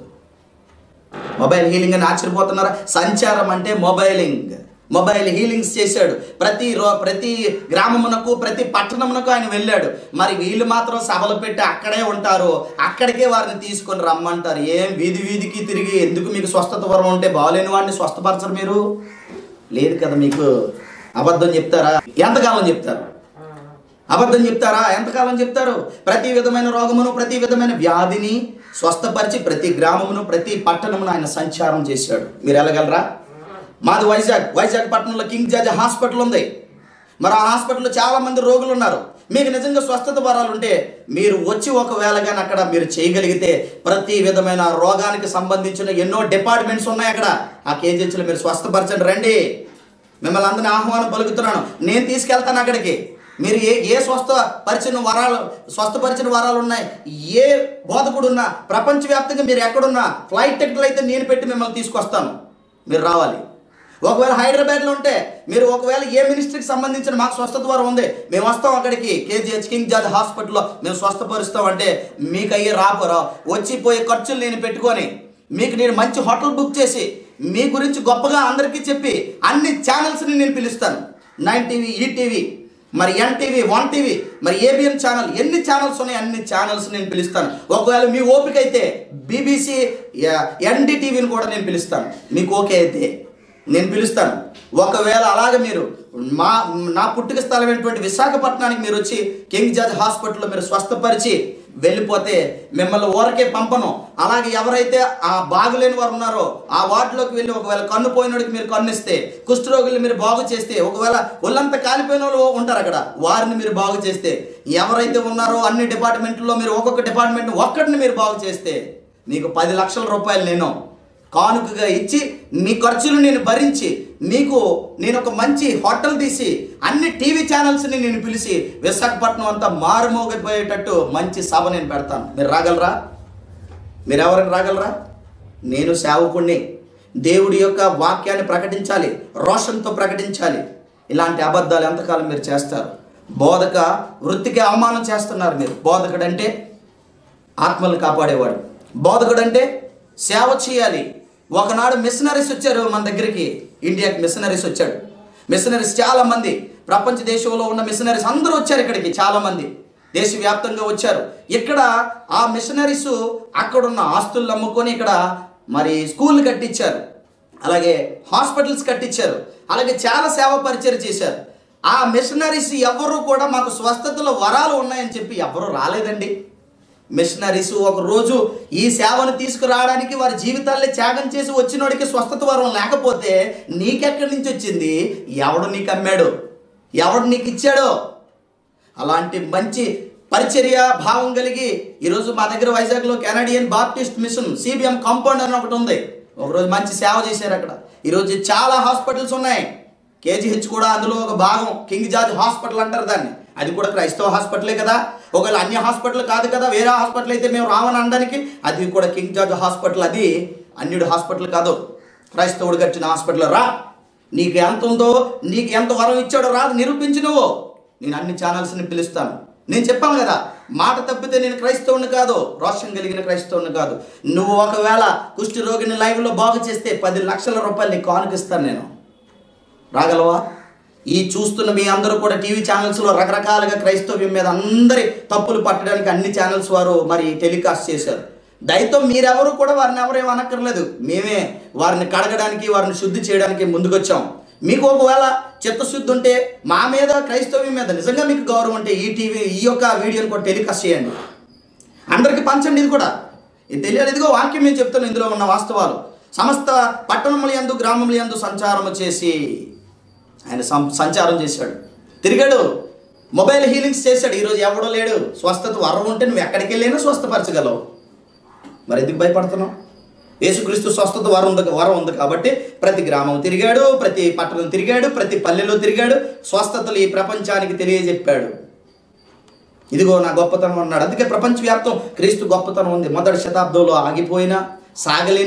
[SPEAKER 1] మొబైల్ హీలింగ్ అని ఆశ్చర్యపోతున్నారా సంచారం అంటే మొబైలింగ్ మొబైల్ హీలింగ్స్ చేశాడు ప్రతి రో ప్రతి గ్రామమునకు ప్రతి పట్టణమునకు ఆయన వెళ్ళాడు మరి వీళ్ళు మాత్రం సభలు పెట్టి అక్కడే ఉంటారు అక్కడికే వారిని తీసుకొని రమ్మంటారు ఏం వీధి వీధికి తిరిగి ఎందుకు మీకు స్వస్థత వరం ఉంటే బాగలేని వాడిని స్వస్థపరచరు మీరు లేదు కదా మీకు అబద్ధం చెప్తారా ఎంతకాలం చెప్తారు అబద్ధం చెప్తారా ఎంతకాలం చెప్తారు ప్రతి విధమైన రోగమును ప్రతి విధమైన వ్యాధిని స్వస్థపరిచి ప్రతి గ్రామమును ప్రతి పట్టణమును ఆయన సంచారం చేశాడు మీరు వెళ్ళగలరా మాది వైజాగ్ వైజాగ్ పట్టణంలో కింగ్ జార్జ్ హాస్పిటల్ ఉంది మరి ఆ హాస్పిటల్లో చాలా మంది రోగులు ఉన్నారు మీకు నిజంగా స్వస్థత వరాలు ఉంటే మీరు వచ్చి ఒకవేళ కానీ అక్కడ మీరు చేయగలిగితే ప్రతి విధమైన రోగానికి సంబంధించిన ఎన్నో డిపార్ట్మెంట్స్ ఉన్నాయి అక్కడ ఆ కేజీహెచ్లో మీరు స్వస్థపరచండి రండి మిమ్మల్ని అందరిని ఆహ్వానం పలుకుతున్నాను నేను తీసుకెళ్తాను అక్కడికి మీరు ఏ ఏ స్వస్థ పరిచిన వరాలు స్వస్థపరిచిన వరాలు ఉన్నాయి ఏ బోధకుడు ఉన్నా ప్రపంచవ్యాప్తంగా మీరు ఎక్కడున్నా ఫ్లైట్ టికెట్లు అయితే నేను పెట్టి మిమ్మల్ని తీసుకొస్తాను మీరు రావాలి ఒకవేళ హైదరాబాద్లో ఉంటే మీరు ఒకవేళ ఏ మినిస్ట్రీకి సంబంధించిన మాకు స్వస్థత వరం ఉంది మేము వస్తాం అక్కడికి కేజీహెచ్ కింగ్ జార్జ్ హాస్పిటల్లో మేము స్వస్థపరుస్తాం అంటే మీకు అయ్యే రాపోరా వచ్చి పోయే ఖర్చులు నేను పెట్టుకొని మీకు నేను మంచి హోటల్ బుక్ చేసి మీ గురించి గొప్పగా అందరికీ చెప్పి అన్ని ఛానల్స్ని నేను పిలుస్తాను నైన్ టీవీ ఈటీవీ మరి ఎన్టీవీ వన్ టీవీ మరి ఏబిఎన్ ఛానల్ ఎన్ని ఛానల్స్ ఉన్నాయి అన్ని ఛానల్స్ నేను పిలుస్తాను ఒకవేళ మీ ఓపిక అయితే బీబీసీ ఎన్డీటీవీని కూడా నేను పిలుస్తాను మీకు ఓకే అయితే నేను పిలుస్తాను ఒకవేళ అలాగే మీరు మా నా పుట్టుక స్థలమైనటువంటి విశాఖపట్నానికి మీరు వచ్చి కింగ్ జార్జ్ హాస్పిటల్లో మీరు స్వస్థపరిచి వెళ్ళిపోతే మిమ్మల్ని ఊరకే పంపను అలాగే ఎవరైతే ఆ బాగులేని వారు ఉన్నారో ఆ వార్డులోకి వెళ్ళి ఒకవేళ కన్ను పోయినోడికి మీరు కన్నిస్తే కుష్ఠరోగులు మీరు బాగు చేస్తే ఒకవేళ ఒళ్ళంతా కాలిపోయిన వాళ్ళు ఉంటారు అక్కడ వారిని మీరు బాగు చేస్తే ఎవరైతే ఉన్నారో అన్ని డిపార్ట్మెంట్లో మీరు ఒక్కొక్క డిపార్ట్మెంట్ ఒక్కడిని మీరు బాగు చేస్తే మీకు పది లక్షల రూపాయలు నేను కానుకగా ఇచ్చి మీ ఖర్చులు నేను భరించి మీకు నేను ఒక మంచి హోటల్ తీసి అన్ని టీవీ ఛానల్స్ని నేను పిలిచి విశాఖపట్నం అంతా మారుమోగిపోయేటట్టు మంచి సభ నేను పెడతాను మీరు రాగలరా మీరు ఎవరైనా రాగలరా నేను సేవకుణ్ణి దేవుడి యొక్క వాక్యాన్ని ప్రకటించాలి రోషంతో ప్రకటించాలి ఇలాంటి అబద్ధాలు ఎంతకాలం మీరు చేస్తారు బోధక వృత్తికి అవమానం చేస్తున్నారు మీరు బోధకుడంటే ఆత్మలు కాపాడేవాడు బోధకుడు అంటే సేవ చేయాలి ఒకనాడు మిషనరీస్ వచ్చారు మన దగ్గరికి ఇండియాకి మిషనరీస్ వచ్చాడు మిషనరీస్ చాలా మంది ప్రపంచ దేశంలో ఉన్న మిషనరీస్ అందరూ వచ్చారు ఇక్కడికి చాలా మంది దేశవ్యాప్తంగా వచ్చారు ఇక్కడ ఆ మిషనరీస్ అక్కడున్న ఆస్తులు అమ్ముకొని ఇక్కడ మరి స్కూల్ కట్టించారు అలాగే హాస్పిటల్స్ కట్టించారు అలాగే చాలా సేవ పరిచయం చేశారు ఆ మిషనరీస్ ఎవరు కూడా మాకు స్వస్థతలో వరాలు ఉన్నాయని చెప్పి ఎవరు రాలేదండి మిషనరీస్ ఒక రోజు ఈ సేవను తీసుకురావడానికి వారి జీవితాల్లో త్యాగం చేసి వచ్చినోడికి స్వస్థత వరం లేకపోతే నీకెక్కడి నుంచి వచ్చింది ఎవడు నీకు అమ్మాడు ఎవడు నీకు ఇచ్చాడో అలాంటి మంచి పరిచర్య భావం కలిగి ఈరోజు మా దగ్గర వైజాగ్లో Canadian Baptist mission CBM compound అని ఒకటి ఉంది ఒకరోజు మంచి సేవ చేశారు అక్కడ ఈరోజు చాలా హాస్పిటల్స్ ఉన్నాయి కేజీహెచ్ కూడా అందులో ఒక భాగం కింగ్ జార్జ్ హాస్పిటల్ అంటారు దాన్ని అది కూడా క్రైస్తవ హాస్పిటలే కదా ఒకవేళ అన్య హాస్పిటల్ కాదు కదా వేరే హాస్పిటల్ అయితే మేము రావని అనడానికి అది కూడా కింగ్ జార్జ్ హాస్పిటల్ అది అన్యుడు హాస్పిటల్ కాదు క్రైస్తవుడు కట్టిన హాస్పిటల్ రా నీకు ఎంత ఉందో నీకు ఎంత వరం ఇచ్చాడో రాదు నిరూపించి నువ్వు నేను అన్ని ఛానల్స్ని పిలుస్తాను నేను చెప్పాను కదా మాట తప్పితే నేను క్రైస్తవుని కాదు రోషం కలిగిన క్రైస్తవుని కాదు నువ్వు ఒకవేళ కుష్టి రోగిని లైవ్లో బాగు చేస్తే పది లక్షల రూపాయలు నీకు కానుకిస్తాను నేను రాగలవా ఈ చూస్తున్న మీ అందరూ కూడా టీవీ ఛానల్స్లో రకరకాలుగా క్రైస్తవ్యం మీద అందరి తప్పులు పట్టడానికి అన్ని ఛానల్స్ వారు మరి టెలికాస్ట్ చేశారు దయతో మీరెవరు కూడా వారిని ఎవరేం అనక్కర్లేదు మేమే వారిని కడగడానికి వారిని శుద్ధి చేయడానికి ముందుకొచ్చాం మీకు ఒకవేళ చిత్తశుద్ధి ఉంటే మా మీద క్రైస్తవ్యం మీద నిజంగా మీకు గౌరవం ఉంటే ఈ టీవీ ఈ యొక్క వీడియోని కూడా టెలికాస్ట్ చేయండి అందరికీ పంచండి ఇది కూడా ఇది తెలియాలి ఇదిగో వాక్యం మేము చెప్తాను ఇందులో ఉన్న వాస్తవాలు సమస్త పట్టణముల యందు గ్రామముల యందు సంచారము చేసి ఆయన సం- సంచారం చేశాడు తిరిగాడు మొబైల్ హీలింగ్స్ చేశాడు ఈరోజు ఎవడో లేడు స్వస్థత వరం ఉంటే నువ్వు ఎక్కడికి వెళ్ళైనా స్వస్థపరచగలవు మరి ఎందుకు భయపడుతున్నావు యేసుక్రీస్తు స్వస్థత వరం ఉంది వరం ఉంది కాబట్టి ప్రతి గ్రామం తిరిగాడు ప్రతి పట్టణం తిరిగాడు ప్రతి పల్లెలో తిరిగాడు స్వస్థతలు ఈ ప్రపంచానికి తెలియజెప్పాడు ఇదిగో నా గొప్పతనం అన్నాడు అందుకే ప్రపంచవ్యాప్తం క్రీస్తు గొప్పతనం ఉంది మొదటి శతాబ్దంలో ఆగిపోయిన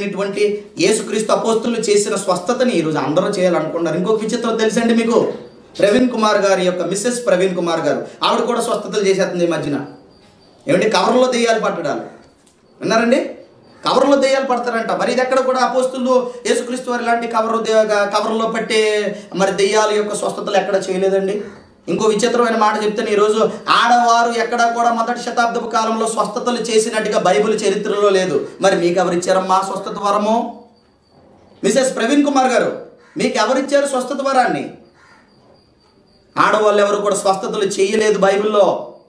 [SPEAKER 1] సాగలేనిటువంటి యేసుక్రీస్తు అపోస్తులు చేసిన స్వస్థతని ఈరోజు అందరూ చేయాలనుకున్నారు ఇంకొక విచిత్రం తెలుసండి మీకు ప్రవీణ్ కుమార్ గారి యొక్క మిస్సెస్ ప్రవీణ్ కుమార్ గారు ఆవిడ కూడా స్వస్థతలు చేసేస్తుంది ఈ మధ్యన ఏమంటే కవర్లో దెయ్యాలు పట్టడాలు విన్నారండి కవర్లో దెయ్యాలు పడతారంట మరి ఇది ఎక్కడ కూడా అపోస్తులు యేసుక్రీస్తు వారి లాంటి కవర్ కవర్లో పట్టే మరి దెయ్యాల యొక్క స్వస్థతలు ఎక్కడ చేయలేదండి ఇంకో విచిత్రమైన మాట చెప్తాను ఈరోజు ఆడవారు ఎక్కడా కూడా మొదటి శతాబ్దపు కాలంలో స్వస్థతలు చేసినట్టుగా బైబిల్ చరిత్రలో లేదు మరి మీకు ఎవరిచ్చారమ్మా స్వస్థత వరము మిసెస్ ప్రవీణ్ కుమార్ గారు మీకు ఎవరిచ్చారు స్వస్థత వరాన్ని ఆడవాళ్ళు ఎవరు కూడా స్వస్థతలు చేయలేదు బైబిల్లో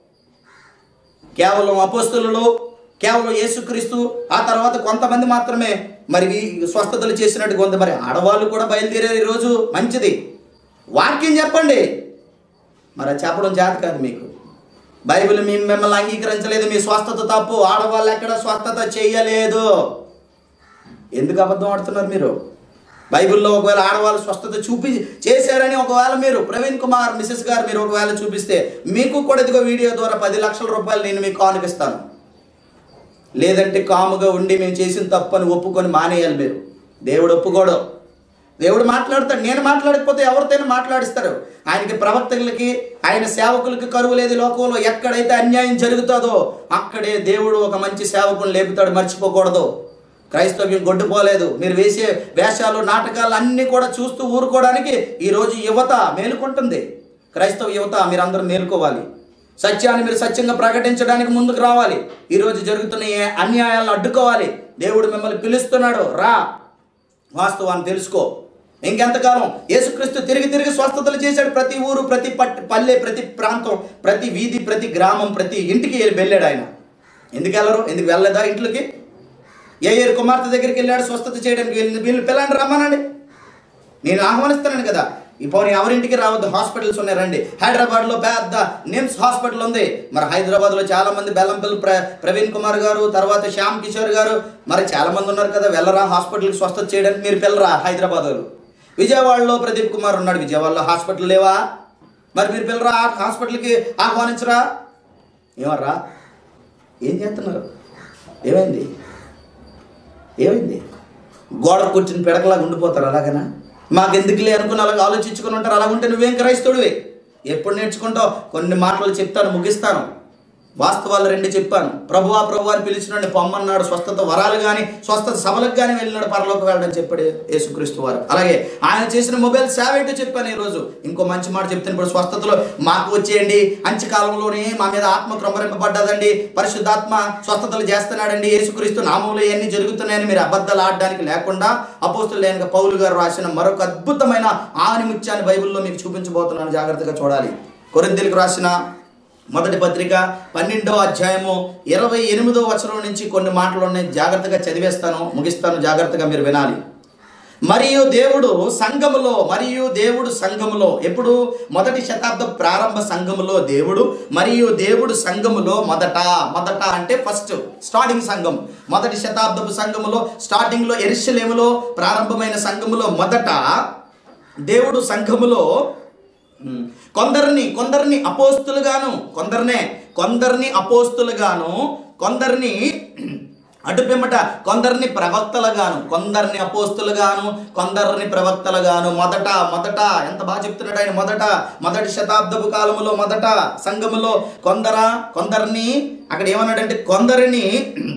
[SPEAKER 1] కేవలం అపోస్తులు కేవలం యేసుక్రీస్తు ఆ తర్వాత కొంతమంది మాత్రమే మరి ఈ స్వస్థతలు చేసినట్టు కొంత మరి ఆడవాళ్ళు కూడా బయలుదేరారు ఈరోజు మంచిది వాక్యం చెప్పండి మరి అది చెప్పడం చేత కాదు మీకు బైబిల్ మీ మిమ్మల్ని అంగీకరించలేదు మీ స్వస్థత తప్పు ఆడవాళ్ళు ఎక్కడ స్వస్థత చేయలేదు ఎందుకు అబద్ధం ఆడుతున్నారు మీరు బైబిల్లో ఒకవేళ ఆడవాళ్ళు స్వస్థత చూపి చేశారని ఒకవేళ మీరు ప్రవీణ్ కుమార్ మిసెస్ గారు మీరు ఒకవేళ చూపిస్తే మీకు కూడా ఇదిగో వీడియో ద్వారా పది లక్షల రూపాయలు నేను మీకు కానుకిస్తాను లేదంటే కాముగా ఉండి మేము చేసిన తప్పని ఒప్పుకొని మానేయాలి మీరు దేవుడు ఒప్పుకోడు దేవుడు మాట్లాడతాడు నేను మాట్లాడకపోతే ఎవరితోనే మాట్లాడిస్తారు ఆయనకి ప్రవక్తలకి ఆయన సేవకులకి కరువు లేదు ఈ లోకంలో ఎక్కడైతే అన్యాయం జరుగుతుందో అక్కడే దేవుడు ఒక మంచి సేవకుని లేపుతాడు మర్చిపోకూడదు క్రైస్తవ్యం గొడ్డుపోలేదు మీరు వేసే వేషాలు నాటకాలు అన్నీ కూడా చూస్తూ ఊరుకోవడానికి ఈరోజు యువత మేలుకుంటుంది క్రైస్తవ యువత మీరందరూ మేలుకోవాలి సత్యాన్ని మీరు సత్యంగా ప్రకటించడానికి ముందుకు రావాలి ఈరోజు జరుగుతున్న ఈ అన్యాయాలను అడ్డుకోవాలి దేవుడు మిమ్మల్ని పిలుస్తున్నాడు రా వాస్తవాన్ని తెలుసుకో ఇంకెంతకాలం యేసుక్రీస్తు తిరిగి తిరిగి స్వస్థతలు చేశాడు ప్రతి ఊరు ప్రతి పట్ పల్లె ప్రతి ప్రాంతం ప్రతి వీధి ప్రతి గ్రామం ప్రతి ఇంటికి వెళ్ళి వెళ్ళాడు ఆయన ఎందుకు వెళ్ళరు ఎందుకు వెళ్ళలేదా ఇంట్లోకి ఏ ఏరు కుమార్తె దగ్గరికి వెళ్ళాడు స్వస్థత చేయడానికి వీళ్ళు వీళ్ళు పిల్లని రమ్మనండి నేను ఆహ్వానిస్తున్నాను కదా ఈ పోనీ ఎవరింటికి రావద్దు హాస్పిటల్స్ ఉన్నాయి రండి హైదరాబాద్లో పెద్ద నిమ్స్ హాస్పిటల్ ఉంది మరి హైదరాబాద్లో చాలా మంది బెల్లంపల్లి ప్ర ప్రవీణ్ కుమార్ గారు తర్వాత శ్యామ్ కిషోర్ గారు మరి చాలా మంది ఉన్నారు కదా వెళ్ళరా హాస్పిటల్కి స్వస్థత చేయడానికి మీరు పిల్లరా హైదరాబాద్ వాళ్ళు విజయవాడలో ప్రదీప్ కుమార్ ఉన్నాడు విజయవాడలో హాస్పిటల్ లేవా మరి మీరు పిల్లరా హాస్పిటల్కి ఆహ్వానించరా ఏమర్రా ఏం చేస్తున్నారు ఏమైంది ఏమైంది గోడ కూర్చుని పిడకలాగా ఉండిపోతారు అలాగనా మాకెందుకులే అనుకుని అలాగ ఆలోచించుకుని ఉంటారు అలా ఉంటే నువ్వేం క్రైస్తవుడివి ఎప్పుడు నేర్చుకుంటావు కొన్ని మాటలు చెప్తాను ముగిస్తాను వాస్తవాలు రెండు చెప్పాను ప్రభువా ప్రభు అని పిలిచినండి పొమ్మన్నాడు స్వస్థత వరాలు కానీ స్వస్థత సభలకు కానీ వెళ్ళినాడు పరలోకి వెళ్ళడం చెప్పాడు యేసుక్రీస్తు వారు అలాగే ఆయన చేసిన మొబైల్ సేవ ఏంటో చెప్పాను ఈరోజు ఇంకో మంచి మాట చెప్తాను ఇప్పుడు స్వస్థతలో మాకు వచ్చేయండి అంచె కాలంలోనే మా మీద ఆత్మ క్రమరింపబడ్డదండి పరిశుద్ధాత్మ స్వస్థతలు చేస్తున్నాడండి యేసుక్రీస్తు నామంలో ఇవన్నీ జరుగుతున్నాయని మీరు అబద్ధాలు ఆడడానికి లేకుండా అపోస్తులు లేని పౌలు గారు రాసిన మరొక అద్భుతమైన ఆనిముత్యాన్ని బైబిల్లో మీకు చూపించబోతున్నాను జాగ్రత్తగా చూడాలి కొరింతలకు రాసిన మొదటి పత్రిక పన్నెండో అధ్యాయము ఇరవై ఎనిమిదో వచనం నుంచి కొన్ని మాటలు ఉన్నాయి జాగ్రత్తగా చదివేస్తాను ముగిస్తాను జాగ్రత్తగా మీరు వినాలి మరియు దేవుడు సంఘములో మరియు దేవుడు సంఘములో ఎప్పుడు మొదటి శతాబ్ద ప్రారంభ సంఘములో దేవుడు మరియు దేవుడు సంఘములో మొదట మొదట అంటే ఫస్ట్ స్టార్టింగ్ సంఘం మొదటి శతాబ్దపు సంఘములో స్టార్టింగ్లో ఎరిశలేములో ప్రారంభమైన సంఘములో మొదట దేవుడు సంఘములో ఉమ్, కొందరిని కొందరిని అపోస్తులుగాను కొందరినే కొందరిని అపోస్తులుగాను కొందరిని అటుపిమ్మట కొందరిని ప్రవక్తలుగాను కొందరిని అపోస్తులుగాను కొందరిని ప్రవక్తలుగాను మొదట మొదట ఎంత బాగా చెప్తున్నాడు ఆయన మొదట మొదటి శతాబ్దపు కాలములో మొదట సంఘములో కొందర కొందరిని అక్కడ ఏమన్నాడంటే కొందరిని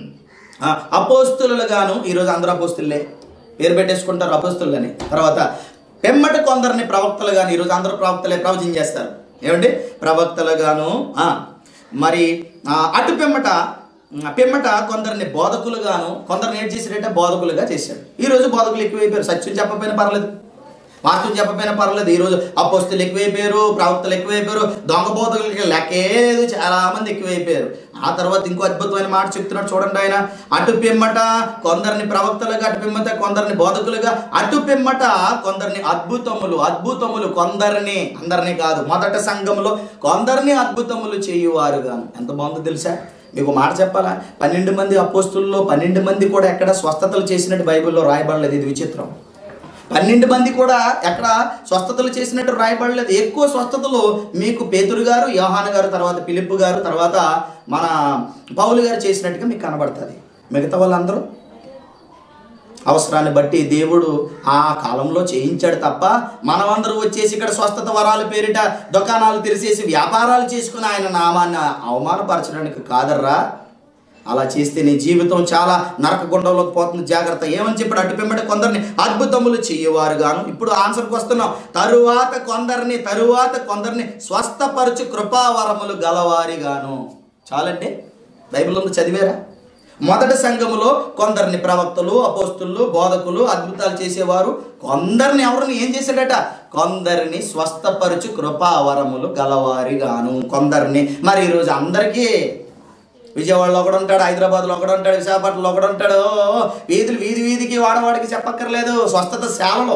[SPEAKER 1] ఆ, అపోస్తులుగాను ఈరోజు అందరూ అపోస్తులే పేరు పెట్టేసుకుంటారు అపోస్తులని తర్వాత పెమ్మట కొందరిని ప్రవక్తలుగాను ఈరోజు అందరూ ప్రవక్తలే ప్రవచనం చేస్తారు ఏమండి ప్రవక్తలుగాను ఆ, మరి ఆ, అటు పెమ్మట ఆ, పిమ్మట కొందరిని బోధకులుగాను కొందరిని ఏం చేశాడంటే బోధకులుగా చేశాడు ఈరోజు బోధకులు ఎక్కువైపోయారు సత్యం చెప్పకపోయినా పర్లేదు వాస్తవం చెప్పకపోయినా పర్లేదు ఈరోజు అపోస్తులు ఎక్కువైపోయారు ప్రవక్తలు ఎక్కువైపోయారు దొంగ బోధకులకి లెక్కే లేదు చాలా మంది ఎక్కువైపోయారు ఆ తర్వాత ఇంకో అద్భుతమైన మాట చెప్తున్నాడు చూడండి ఆయన అటు పిమ్మట కొందరిని ప్రవక్తలుగా అటు పిమ్మట కొందరిని బోధకులుగా అటు పిమ్మట కొందరిని అద్భుతములు అద్భుతములు కొందరిని అందరినీ కాదు మొదట సంఘంలో కొందరిని అద్భుతములు చేయువారుగాను ఎంత బాగుందో తెలుసా మీకు మాట చెప్పాలా పన్నెండు మంది అపోస్తుల్లో పన్నెండు మంది కూడా ఎక్కడ స్వస్థతలు చేసినట్టు బైబిల్లో రాయబడలేదు ఇది విచిత్రం పన్నెండు మంది కూడా ఎక్కడ స్వస్థతలు చేసినట్టు రాయబడలేదు ఎక్కువ స్వస్థతలు మీకు పేతురు గారు యోహాన్ గారు తర్వాత పిలిప్పు గారు తర్వాత మన పౌలు గారు చేసినట్టుగా మీకు కనబడుతుంది మిగతా వాళ్ళందరూ అవసరాన్ని బట్టి దేవుడు ఆ కాలంలో చేయించాడు తప్ప మనమందరూ వచ్చేసి ఇక్కడ స్వస్థత వరాల పేరిట దుకాణాలు తెరిచేసి వ్యాపారాలు చేసుకుని ఆయన నామాన్ని అవమానపరచడానికి కాదర్రా అలా చేస్తే నీ జీవితం చాలా నరకగుండంలోకి పోతుంది జాగ్రత్త ఏమని చెప్పాడు అటు పిమ్మట కొందరిని అద్భుతములు చెయ్యేవారు గాను ఇప్పుడు ఆన్సర్కి వస్తున్నాం తరువాత కొందరిని తరువాత కొందరిని స్వస్థపరచు కృపావరములు గలవారిగాను చాలండి బైబిల్ ఉంది చదివారా మొదటి సంఘములో కొందరిని ప్రవక్తలు అపోస్తులు బోధకులు అద్భుతాలు చేసేవారు కొందరిని ఎవరిని ఏం చేశాడట కొందరిని స్వస్థపరచు కృపావరములు గలవారిగాను కొందరిని మరి ఈరోజు అందరికీ విజయవాడలో ఒకడు ఉంటాడు హైదరాబాద్లో ఒకడు ఉంటాడు విశాఖపట్నంలో ఒకడు ఉంటాడు వీధులు వీధి వీధికి వాడవాడికి చెప్పక్కర్లేదు స్వస్థత సేవలో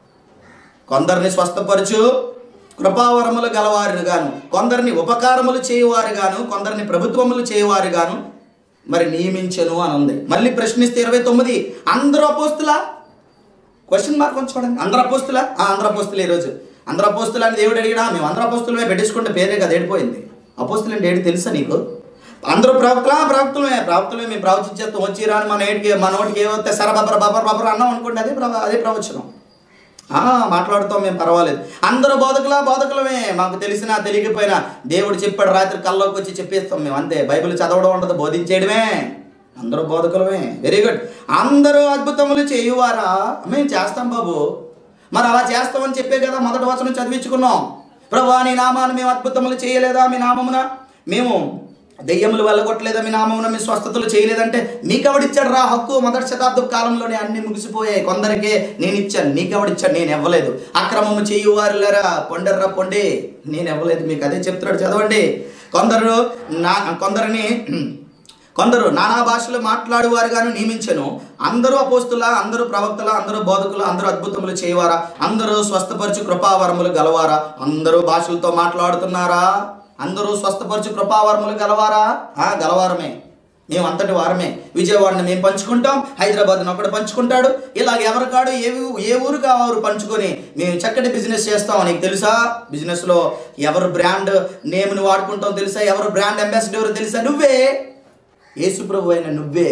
[SPEAKER 1] కొందరిని స్వస్థపరచు కృపావరములు గలవారిని గాను కొందరిని ఉపకారములు చేయువారు గాను కొందరిని ప్రభుత్వములు చేయువారు గాను మరి నియమించను అని ఉంది మళ్ళీ ప్రశ్నిస్తే ఇరవై తొమ్మిది అందరూ అపోస్తులా క్వశ్చన్ మార్క్ కొంచెం చూడండి అందరూ అపోస్తులా ఆ అందరూ అపోస్తులు ఈరోజు అందరూ అపోస్తులు అని దేవుడు అడిగినా మేము అందరూ అపోస్తులమే పెట్టేసుకుంటే పేరే కదా ఏడిపోయింది అపోస్తులు అంటే ఏంటి తెలుసా నీకు అందరూ ప్రవక్తలా ప్రవక్తలమే ప్రవక్తలే మేము ప్రవచించేస్తాం వచ్చి రాని మన ఏటికి మన ఓటికి ఏవైతే సర బబ్బర బబ్బర బబ్బర అన్నాం అనుకోండి అదే ప్రవ అదే ప్రవచనం ఆ, మాట్లాడుతాం మేము పర్వాలేదు అందరూ బోధకులా బోధకులమే మాకు తెలిసినా తెలియకపోయినా దేవుడు చెప్పాడు రాత్రి కల్లోకి వచ్చి చెప్పేస్తాం మేము అంతే బైబిల్ చదవడం ఉండదు బోధించేయడమే అందరూ బోధకులమే వెరీ గుడ్ అందరూ అద్భుతములు చేయువారా మేము చేస్తాం బాబు మరి అలా చేస్తామని చెప్పే కదా మొదటి వచనం చదివించుకున్నాం ప్రభా నీ నామాన్ని మేము అద్భుతములు చేయలేదా మీ నామమున మేము దెయ్యములు వెళ్ళగొట్టలేదా మీ నామమున మీ స్వస్థతలు చేయలేదంటే మీకెవడిచ్చాడు రా హక్కు మొదటి శతాబ్దం కాలంలోనే అన్ని ముగిసిపోయాయి కొందరికే నేను ఇచ్చాను నీకెవడిచ్చాడు నేను ఇవ్వలేదు అక్రమము చేయువారులేరా పొండర్రా పొండి నేను ఇవ్వలేదు మీకు అదే చెప్తున్నాడు చదవండి కొందరు నా కొందరిని కొందరు నానా భాషలు మాట్లాడేవారు గాను నియమించను అందరూ అపోస్తుల అందరూ ప్రవక్తల అందరూ బోధకులు అందరూ అద్భుతములు చేయవారా అందరూ స్వస్థపరచు కృపావరములు గలవారా అందరూ భాషలతో మాట్లాడుతున్నారా అందరూ స్వస్థపరచు కృపావరములు గలవారా ఆ గలవారమే మేము అంతటి వారమే విజయవాడని మేము పంచుకుంటాం హైదరాబాద్ని ఒకటి పంచుకుంటాడు ఇలాగ ఎవరి కాడు ఏ ఊ- ఏ ఊరు కావారు పంచుకొని మేము చక్కటి బిజినెస్ చేస్తాం నీకు తెలుసా బిజినెస్లో ఎవరు బ్రాండ్ నేమ్ని వాడుకుంటాం తెలుసా ఎవరు బ్రాండ్ అంబాసిడర్ తెలుసా నువ్వే యేసుప్రభు అయిన నువ్వే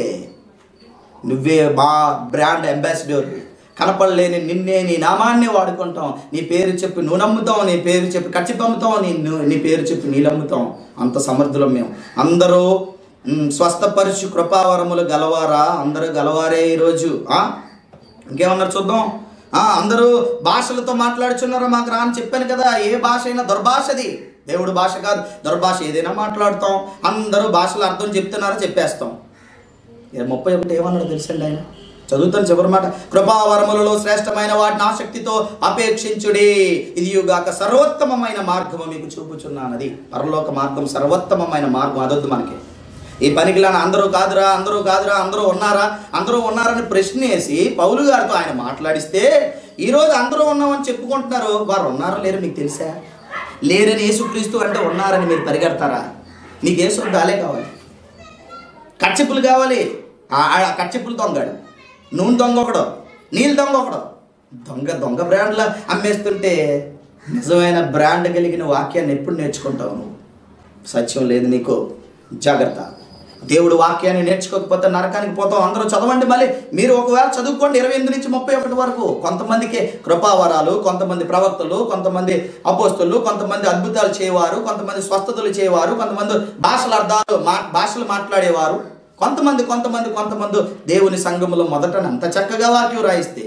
[SPEAKER 1] నువ్వే మా బ్రాండ్ అంబాసిడర్ కనపడలేని నిన్నే నీ నామాన్నే వాడుకుంటాం నీ పేరు చెప్పి నువ్వు నమ్ముతాం నీ పేరు చెప్పి కచ్చిపి అమ్ముతాం నీ ను- నీ పేరు చెప్పి నీళ్ళు అమ్ముతాం అంత సమర్థులం మేము అందరూ మ్, స్వస్థపరిచు కృపావరములు గలవారా అందరూ గలవారే ఈరోజు ఆ? ఇంకేమన్నారు చూద్దాం ఆ, అందరూ భాషలతో మాట్లాడుచున్నారా మాకు రా అని చెప్పాను కదా ఏ భాష అయినా దుర్భాషది దేవుడు భాష కాదు దుర్భాష ఏదైనా మాట్లాడతాం అందరూ భాషలు అర్థం చెప్తున్నారా చెప్పేస్తాం ఇక ముప్పై ఒకటి ఏమన్నాడు తెలుసండి ఆయన చదువుతాను చివరి మాట కృపావరములలో శ్రేష్టమైన వాటిని ఆసక్తితో అపేక్షించుడి ఇది యుగాక సర్వోత్తమమైన మార్గము మీకు చూపుచున్నానది పరలోక మార్గం సర్వోత్తమమైన మార్గం అదొద్దు మనకి ఈ పనికిలాన అందరూ కాదురా అందరూ కాదురా అందరూ ఉన్నారా అందరూ ఉన్నారని ప్రశ్న వేసి పౌలు గారితో ఆయన మాట్లాడిస్తే ఈరోజు అందరూ ఉన్నామని చెప్పుకుంటున్నారు వారు ఉన్నారో లేరు మీకు తెలుసా లేరని యేసుక్రీస్తు అంటే ఉన్నారని మీరు పరిగెడతారా నీకు యేసు దాలే కావాలి కచ్చిప్పులు కావాలి ఆ ఆ కచ్చిప్పులు దొంగడు నూనె దొంగ ఒకడు నీళ్ళు దొంగ ఒకడు దొంగ దొంగ బ్రాండ్లా అమ్మేస్తుంటే నిజమైన బ్రాండ్ కలిగిన వాక్యాన్ని ఎప్పుడు నేర్చుకుంటావు నువ్వు సత్యం లేదు నీకు జాగ్రత్త దేవుడు వాక్యాన్ని నేర్చుకోకపోతే నరకానికి పోతాం అందరూ చదవండి మళ్ళీ మీరు ఒకవేళ చదువుకోండి ఇరవై ఎనిమిది నుంచి ముప్పై ఒకటి వరకు కొంతమందికి కృపావరాలు కొంతమంది ప్రవక్తలు కొంతమంది అపోస్తులు కొంతమంది అద్భుతాలు చేయవారు కొంతమంది స్వస్థతలు చేయవారు కొంతమంది భాషల అర్థాలు మా భాషలు మాట్లాడేవారు కొంతమంది కొంతమంది కొంతమంది దేవుని సంఘములో మొదట అంత చక్కగా వాక్యం రాయిస్తే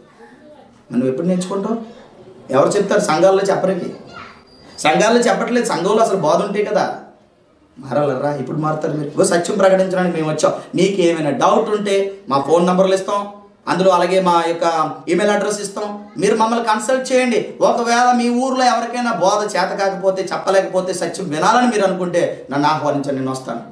[SPEAKER 1] మనం ఎప్పుడు నేర్చుకుంటాం ఎవరు చెప్తారు సంఘాల్లో చెప్పరండి సంఘాల్లో చెప్పట్లేదు సంఘంలో అసలు బాధ ఉంటాయి కదా మారాలరా ఇప్పుడు మారుతారు మీరు ఇగో సత్యం ప్రకటించడానికి మేము వచ్చాం మీకు ఏమైనా డౌట్ ఉంటే మా ఫోన్ నంబర్లు ఇస్తాం అందులో అలాగే మా యొక్క ఈమెయిల్ అడ్రస్ ఇస్తాం మీరు మమ్మల్ని కన్సల్ట్ చేయండి ఒకవేళ మీ ఊర్లో ఎవరికైనా బోధ చేత కాకపోతే చెప్పలేకపోతే సత్యం వినాలని మీరు అనుకుంటే నన్ను ఆహ్వానించండి నేను వస్తాను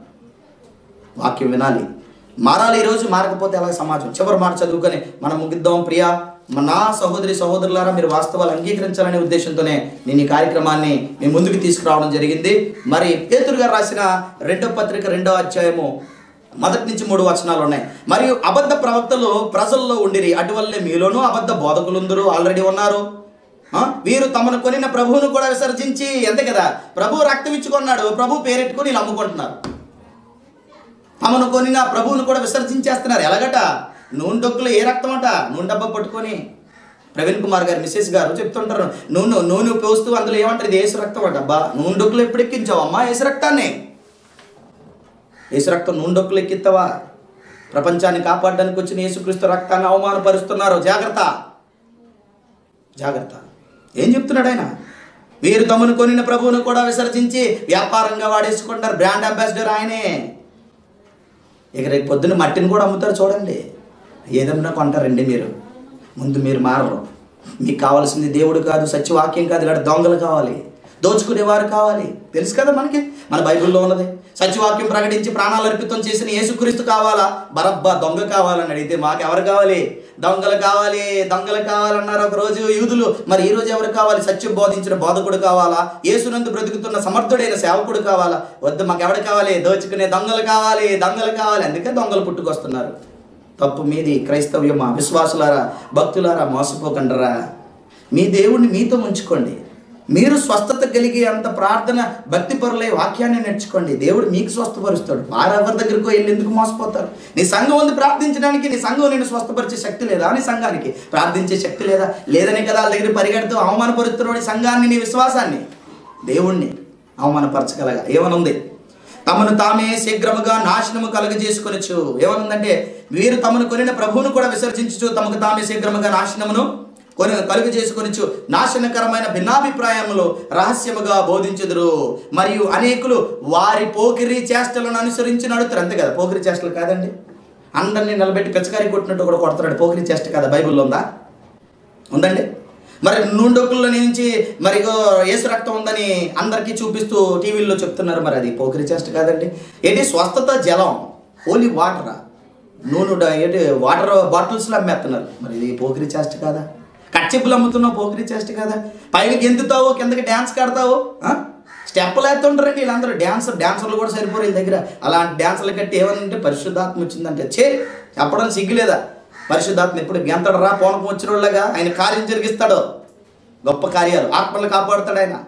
[SPEAKER 1] వాక్యం వినాలి మారాలి ఈరోజు మారకపోతే అలాగే సమాజం చివరి మాట చదువుకొని మనం ముగిద్దాం ప్రియా మన నా సహోదరి సహోదరులారా మీరు వాస్తవాలు అంగీకరించాలనే ఉద్దేశంతోనే నేను ఈ కార్యక్రమాన్ని మీ ముందుకు తీసుకురావడం జరిగింది మరి పేతురు గారు రాసిన రెండో పత్రిక రెండో అధ్యాయము మొదటి నుంచి మూడు వచనాలు ఉన్నాయి మరియు అబద్ధ ప్రవక్తలు ప్రజల్లో ఉండిరి అటువల్లే మీలోనూ అబద్ధ బోధకులుందరూ ఆల్రెడీ ఉన్నారు ఆ? వీరు తమను కొనిన ప్రభువును కూడా విసర్జించి అంతే కదా ప్రభు రక్తం ఇచ్చుకున్నాడు ప్రభు పేరెట్టుకుని వీళ్ళు అమ్ముకుంటున్నారు తమను కొనిన ప్రభువును కూడా విసర్జించేస్తున్నారు ఎలాగట నూనె డొక్కులో ఏ రక్తం అంట నూనె డబ్బా పట్టుకొని ప్రవీణ్ కుమార్ గారు మిస్సెస్ గారు చెప్తుంటారు నూనె నూనె పోస్తూ అందులో ఏమంటారు ఇది ఏసు రక్తం అంట అబ్బా నూనె డొక్కులు ఎప్పుడు ఎక్కించావు అమ్మా ఏసు రక్తాన్ని ఏసు రక్తం నూనె డొక్కులు ఎక్కిస్తావా ప్రపంచాన్ని కాపాడడానికి వచ్చిన యేసుక్రీస్తు రక్తాన్ని అవమానపరుస్తున్నారు జాగ్రత్త జాగ్రత్త ఏం చెప్తున్నాడు ఆయన వీరు తమను కొనిన ప్రభువును కూడా విసర్జించి వ్యాపారంగా వాడేసుకుంటారు బ్రాండ్ అంబాసిడర్ ఆయనే ఇక రేపు పొద్దున్న మట్టిని కూడా అమ్ముతారు చూడండి ఏదన్నా కొంటారండి మీరు ముందు మీరు మారరు మీకు కావాల్సింది దేవుడు కాదు సత్యవాక్యం కాదు ఇక్కడ దొంగలు కావాలి దోచుకునేవారు కావాలి తెలుసు కదా మనకి మన బైబిల్లో ఉన్నది సత్యవాక్యం ప్రకటించి ప్రాణాలు అర్పితం చేసిన యేసుక్రీస్తు కావాలా బరబ్బా దొంగ కావాలని అడిగితే మాకు ఎవరు కావాలి దొంగలు కావాలి దొంగలు కావాలన్నారు ఒక రోజు యూదులు మరి ఈ రోజు ఎవరు కావాలి సత్యం బోధించిన బోధకుడు కావాలా యేసునందు బ్రతుకుతున్న సమర్థుడైన సేవకుడు కావాలా వద్దు మాకు ఎవడు కావాలి దోచుకునే దొంగలు కావాలి దొంగలు కావాలి అందుకే దొంగలు పుట్టుకొస్తున్నారు తప్పు మీది క్రైస్తవ్యమా విశ్వాసులారా భక్తులారా మోసపోకండరా మీ దేవుణ్ణి మీతో ఉంచుకోండి మీరు స్వస్థత కలిగే అంత ప్రార్థన భక్తి పరులై వాక్యాన్ని నేర్చుకోండి దేవుడు మీకు స్వస్థపరుస్తాడు వారెవరి దగ్గరకు వెళ్ళి ఎందుకు మోసపోతారు నీ సంఘం ఉంది ప్రార్థించడానికి నీ సంఘం నేను స్వస్థపరిచే శక్తి లేదా నీ సంఘానికి ప్రార్థించే శక్తి లేదా లేదనే కదా వాళ్ళ దగ్గర పరిగెడుతూ అవమానపరుస్తున్నాడు నీ సంఘాన్ని నీ విశ్వాసాన్ని దేవుణ్ణి అవమానపరచగలగా ఏమనుంది తమను తామే శీఘ్రముగా నాశనము కలుగజేసుకొనొచ్చు ఏమనుందంటే వీరు తమను కొనిన ప్రభువును కూడా విసర్జించు తమకు తామే శీఘ్రముగా నాశనమును కొని కలుగు చేసుకొనిచ్చు నాశనకరమైన భిన్నాభిప్రాయములు రహస్యముగా బోధించుదురు మరియు అనేకులు వారి పోకిరి చేష్టలను అనుసరించి నడుతారు అంతే కదా పోకిరి చేష్టలు కాదండి అందరినీ నిలబెట్టి పిచ్చకారి కొట్టినట్టు కూడా కొడతాడు పోకిరి చేష్ట కదా బైబిల్లో ఉందా ఉందండి మరి నూండొక్కుల నుంచి మరి ఇగో ఏసు రక్తం ఉందని అందరికీ చూపిస్తూ టీవీల్లో చెప్తున్నారు మరి అది పోకిరి చేష్ట కాదండి ఏంటి స్వస్థత జలం ఓన్లీ వాటరా నూనె డ- ఏంటి వాటర్ బాటిల్స్లో అమ్మేస్తున్నారు మరి ఇది పోకిరి చేష్ట కాదా కచ్చెప్పులు అమ్ముతున్నావు పోకిరి చేష్ట కాదా పైకి గెంతుతావు కిందకి డ్యాన్స్ కడతావు ఆ? స్టెప్పులు వేస్తుంటారండి వీళ్ళందరూ డ్యాన్సర్ డ్యాన్సర్లు కూడా సరిపోరు వీళ్ళ దగ్గర అలాంటి డ్యాన్సర్లు కట్టి ఏమనంటే పరిశుద్ధాత్మ వచ్చిందంటే చే చెప్పడం సిగ్గులేదా పరిశుద్ధాత్మ ఎప్పుడు గెంతడు రా పోనకం వచ్చిన వాళ్ళగా ఆయన కార్యం జరిగిస్తాడు గొప్ప కార్యాలు ఆత్మలు కాపాడుతాడు ఆయన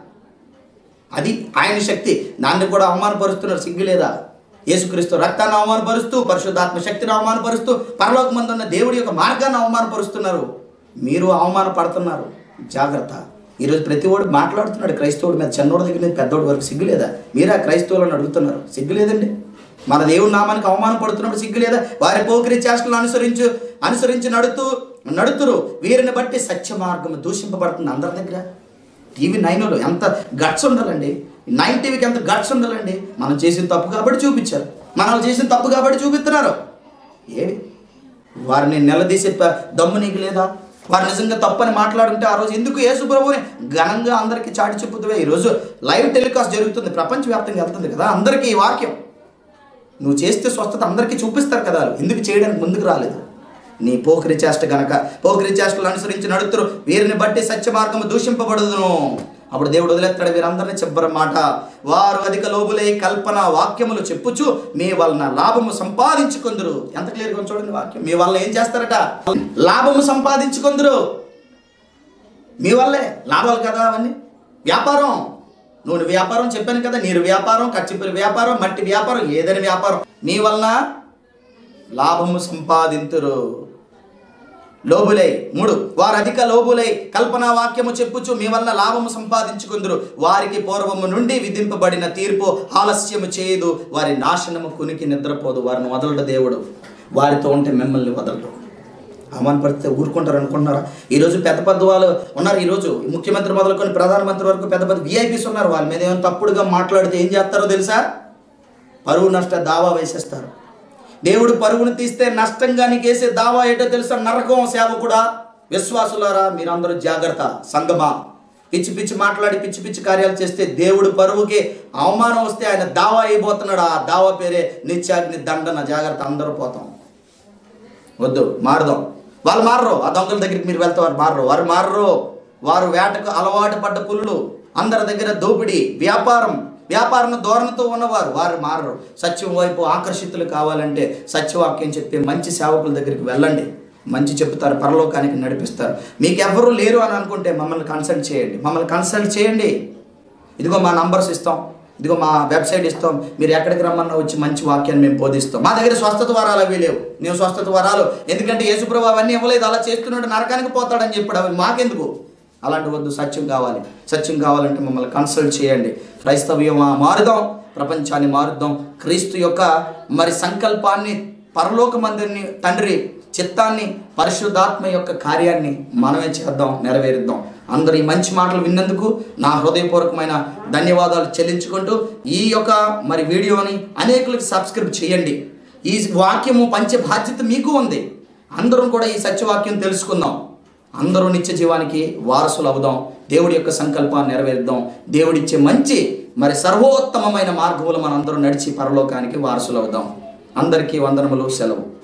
[SPEAKER 1] అది ఆయన శక్తి దాన్ని కూడా అవమానపరుస్తున్నారు సిగ్గు లేదా యేసుక్రీస్తు రక్తాన్ని అవమానపరుస్తూ పరిశుద్ధాత్మ శక్తిని అవమానపరుస్తూ పరలోకమందు ఉన్న దేవుడి యొక్క మార్గాన్ని అవమానపరుస్తున్నారు మీరు అవమానపడుతున్నారు జాగ్రత్త ఈరోజు ప్రతి వాడు మాట్లాడుతున్నాడు క్రైస్తవుడి మీద చిన్నోడి దగ్గర నుంచి పెద్దోడి వరకు సిగ్గు లేదా మీరా క్రైస్తవులను అడుగుతున్నారు సిగ్గు లేదండి మన దేవుడి నామానికి అవమానపడుతున్నప్పుడు సిగ్గు లేదా వారి పోకిరి చేష్టలను అనుసరించు అనుసరించి నడుతూ నడుతురు వీరిని బట్టి సత్య మార్గం దూషింపబడుతుంది అందరి దగ్గర టీవీ నైన్లో ఎంత గట్స్ ఉండాలండి నైన్ టీవీకి ఎంత గట్స్ ఉండాలండి మనం చేసిన తప్పు కాబట్టి చూపించారు మనం చేసిన తప్పు కాబట్టి చూపిస్తున్నారు ఏమి వారిని నిలదీసే ప- దమ్ము నీకు లేదా వారు నిజంగా తప్పని మాట్లాడుంటే ఆ రోజు ఎందుకు యేసు ప్రభువుని ఘనంగా అందరికీ చాటి చెప్పుతువే ఈరోజు లైవ్ టెలికాస్ట్ జరుగుతుంది ప్రపంచవ్యాప్తంగా వెళ్తుంది కదా అందరికీ ఈ వాక్యం నువ్వు చేస్తే స్వస్థత అందరికీ చూపిస్తారు కదా ఎందుకు చేయడానికి ముందుకు రాలేదు నీ పోకిరి చేష్ట గనక పోకిరి చేష్టలు అనుసరించి నడుతురు వీరిని బట్టి సత్య మార్గము దూషింపబడదును అప్పుడు దేవుడు వదిలేస్తాడు వీరందరినీ చెప్పరు మాట వారు అధిక లోబులై కల్పన వాక్యములు చెప్పుచు మీ వలన లాభము సంపాదించుకుందరు ఎంత క్లియర్గా చూడండి వాక్యం మీ వల్ల ఏం చేస్తారట లాభము సంపాదించుకుందరు మీ వల్లే లాభాలు కదా అవన్నీ వ్యాపారం నూనె వ్యాపారం చెప్పాను కదా నీరు వ్యాపారం కచ్చిపురి వ్యాపారం మట్టి వ్యాపారం ఏదైనా వ్యాపారం మీ వలన లాభము సంపాదింతురు లోబులై మూడు వారు అధిక లోబులై కల్పనా వాక్యము చెప్పుచు మీ వల్ల లాభము సంపాదించుకుందరు వారికి పూర్వము నుండి విధింపబడిన తీర్పు ఆలస్యము చేయదు వారి నాశనము కునికి నిద్రపోదు వారిని వదలడు దేవుడు వారితో ఉంటే మిమ్మల్ని వదలడు అవమానపడితే ఊరుకుంటారు అనుకుంటున్నారా ఈరోజు పెద్ద పెద్ద వాళ్ళు ఉన్నారు ఈరోజు ముఖ్యమంత్రి మొదలుకొని ప్రధానమంత్రి వరకు పెద్ద పెద్ద విఐపీస్ ఉన్నారు వాళ్ళ మీద ఏమైనా తప్పుడుగా మాట్లాడితే ఏం చేస్తారో తెలుసా పరువు నష్ట దావా వేసేస్తారు దేవుడు పరుగును తీస్తే నష్టంగా నీకు వేసే దావా ఏంటో తెలుసా నరకం సేవకుడా విశ్వాసులారా మీరందరూ జాగ్రత్త సంగమా పిచ్చి పిచ్చి మాట్లాడి పిచ్చి పిచ్చి కార్యాలు చేస్తే దేవుడు పరువుకి అవమానం వస్తే ఆయన దావా అయిపోతున్నాడు ఆ దావా పేరే నిత్యాగ్ని దండన జాగ్రత్త అందరూ పోతాం వద్దు మారదాం వాళ్ళు మారరు ఆ దొంగల దగ్గరికి మీరు వెళ్తే వారు మారరు వారు మారరు వారు వేటకు అలవాటు పడ్డ పులులు అందరి దగ్గర దోపిడీ వ్యాపారం వ్యాపారం ధోరణితో ఉన్నవారు వారు మారరు సత్యం వైపు ఆకర్షితులు కావాలంటే సత్యవాక్యం చెప్పే మంచి సేవకుల దగ్గరికి వెళ్ళండి మంచి చెప్తారు పరలోకానికి నడిపిస్తారు మీకు ఎవరు లేరు అని అనుకుంటే మమ్మల్ని కన్సల్ట్ చేయండి మమ్మల్ని కన్సల్ట్ చేయండి ఇదిగో మా నంబర్స్ ఇస్తాం ఇదిగో మా వెబ్సైట్ ఇస్తాం మీరు ఎక్కడికి రమ్మన్నా వచ్చి మంచి వాక్యాన్ని మేము బోధిస్తాం మా దగ్గర స్వస్థత వరాలు అవి లేవు నేను స్వస్థత వరాలు ఎందుకంటే యేసుప్రభు అవన్నీ ఇవ్వలేదు అలా చేస్తున్నాడు నరకానికి పోతాడని చెప్పాడు అవి మాకెందుకు అలాంటి వద్దు సత్యం కావాలి సత్యం కావాలంటే మమ్మల్ని కన్సల్ట్ చేయండి క్రైస్తవ్యం మారుదాం ప్రపంచాన్ని మారుద్దాం క్రీస్తు యొక్క మరి సంకల్పాన్ని పరలోక మందిరిని తండ్రి చిత్తాన్ని పరిశుద్ధాత్మ యొక్క కార్యాన్ని మనమే చేద్దాం నెరవేరుద్దాం అందరు ఈ మంచి మాటలు విన్నందుకు నా హృదయపూర్వకమైన ధన్యవాదాలు చెల్లించుకుంటూ ఈ యొక్క మరి వీడియోని అనేకులకు సబ్స్క్రైబ్ చేయండి ఈ వాక్యము పంచే బాధ్యత మీకు ఉంది అందరం కూడా ఈ సత్యవాక్యం తెలుసుకుందాం అందరూ నిత్య జీవానికి వారసులు అవుదాం దేవుడి యొక్క సంకల్పాన్ని నెరవేరుద్దాం దేవుడిచ్చే మంచి మరి సర్వోత్తమమైన మార్గములు మనందరం నడిచి పరలోకానికి వారసులు అవుదాం అందరికీ వందనములు సెలవు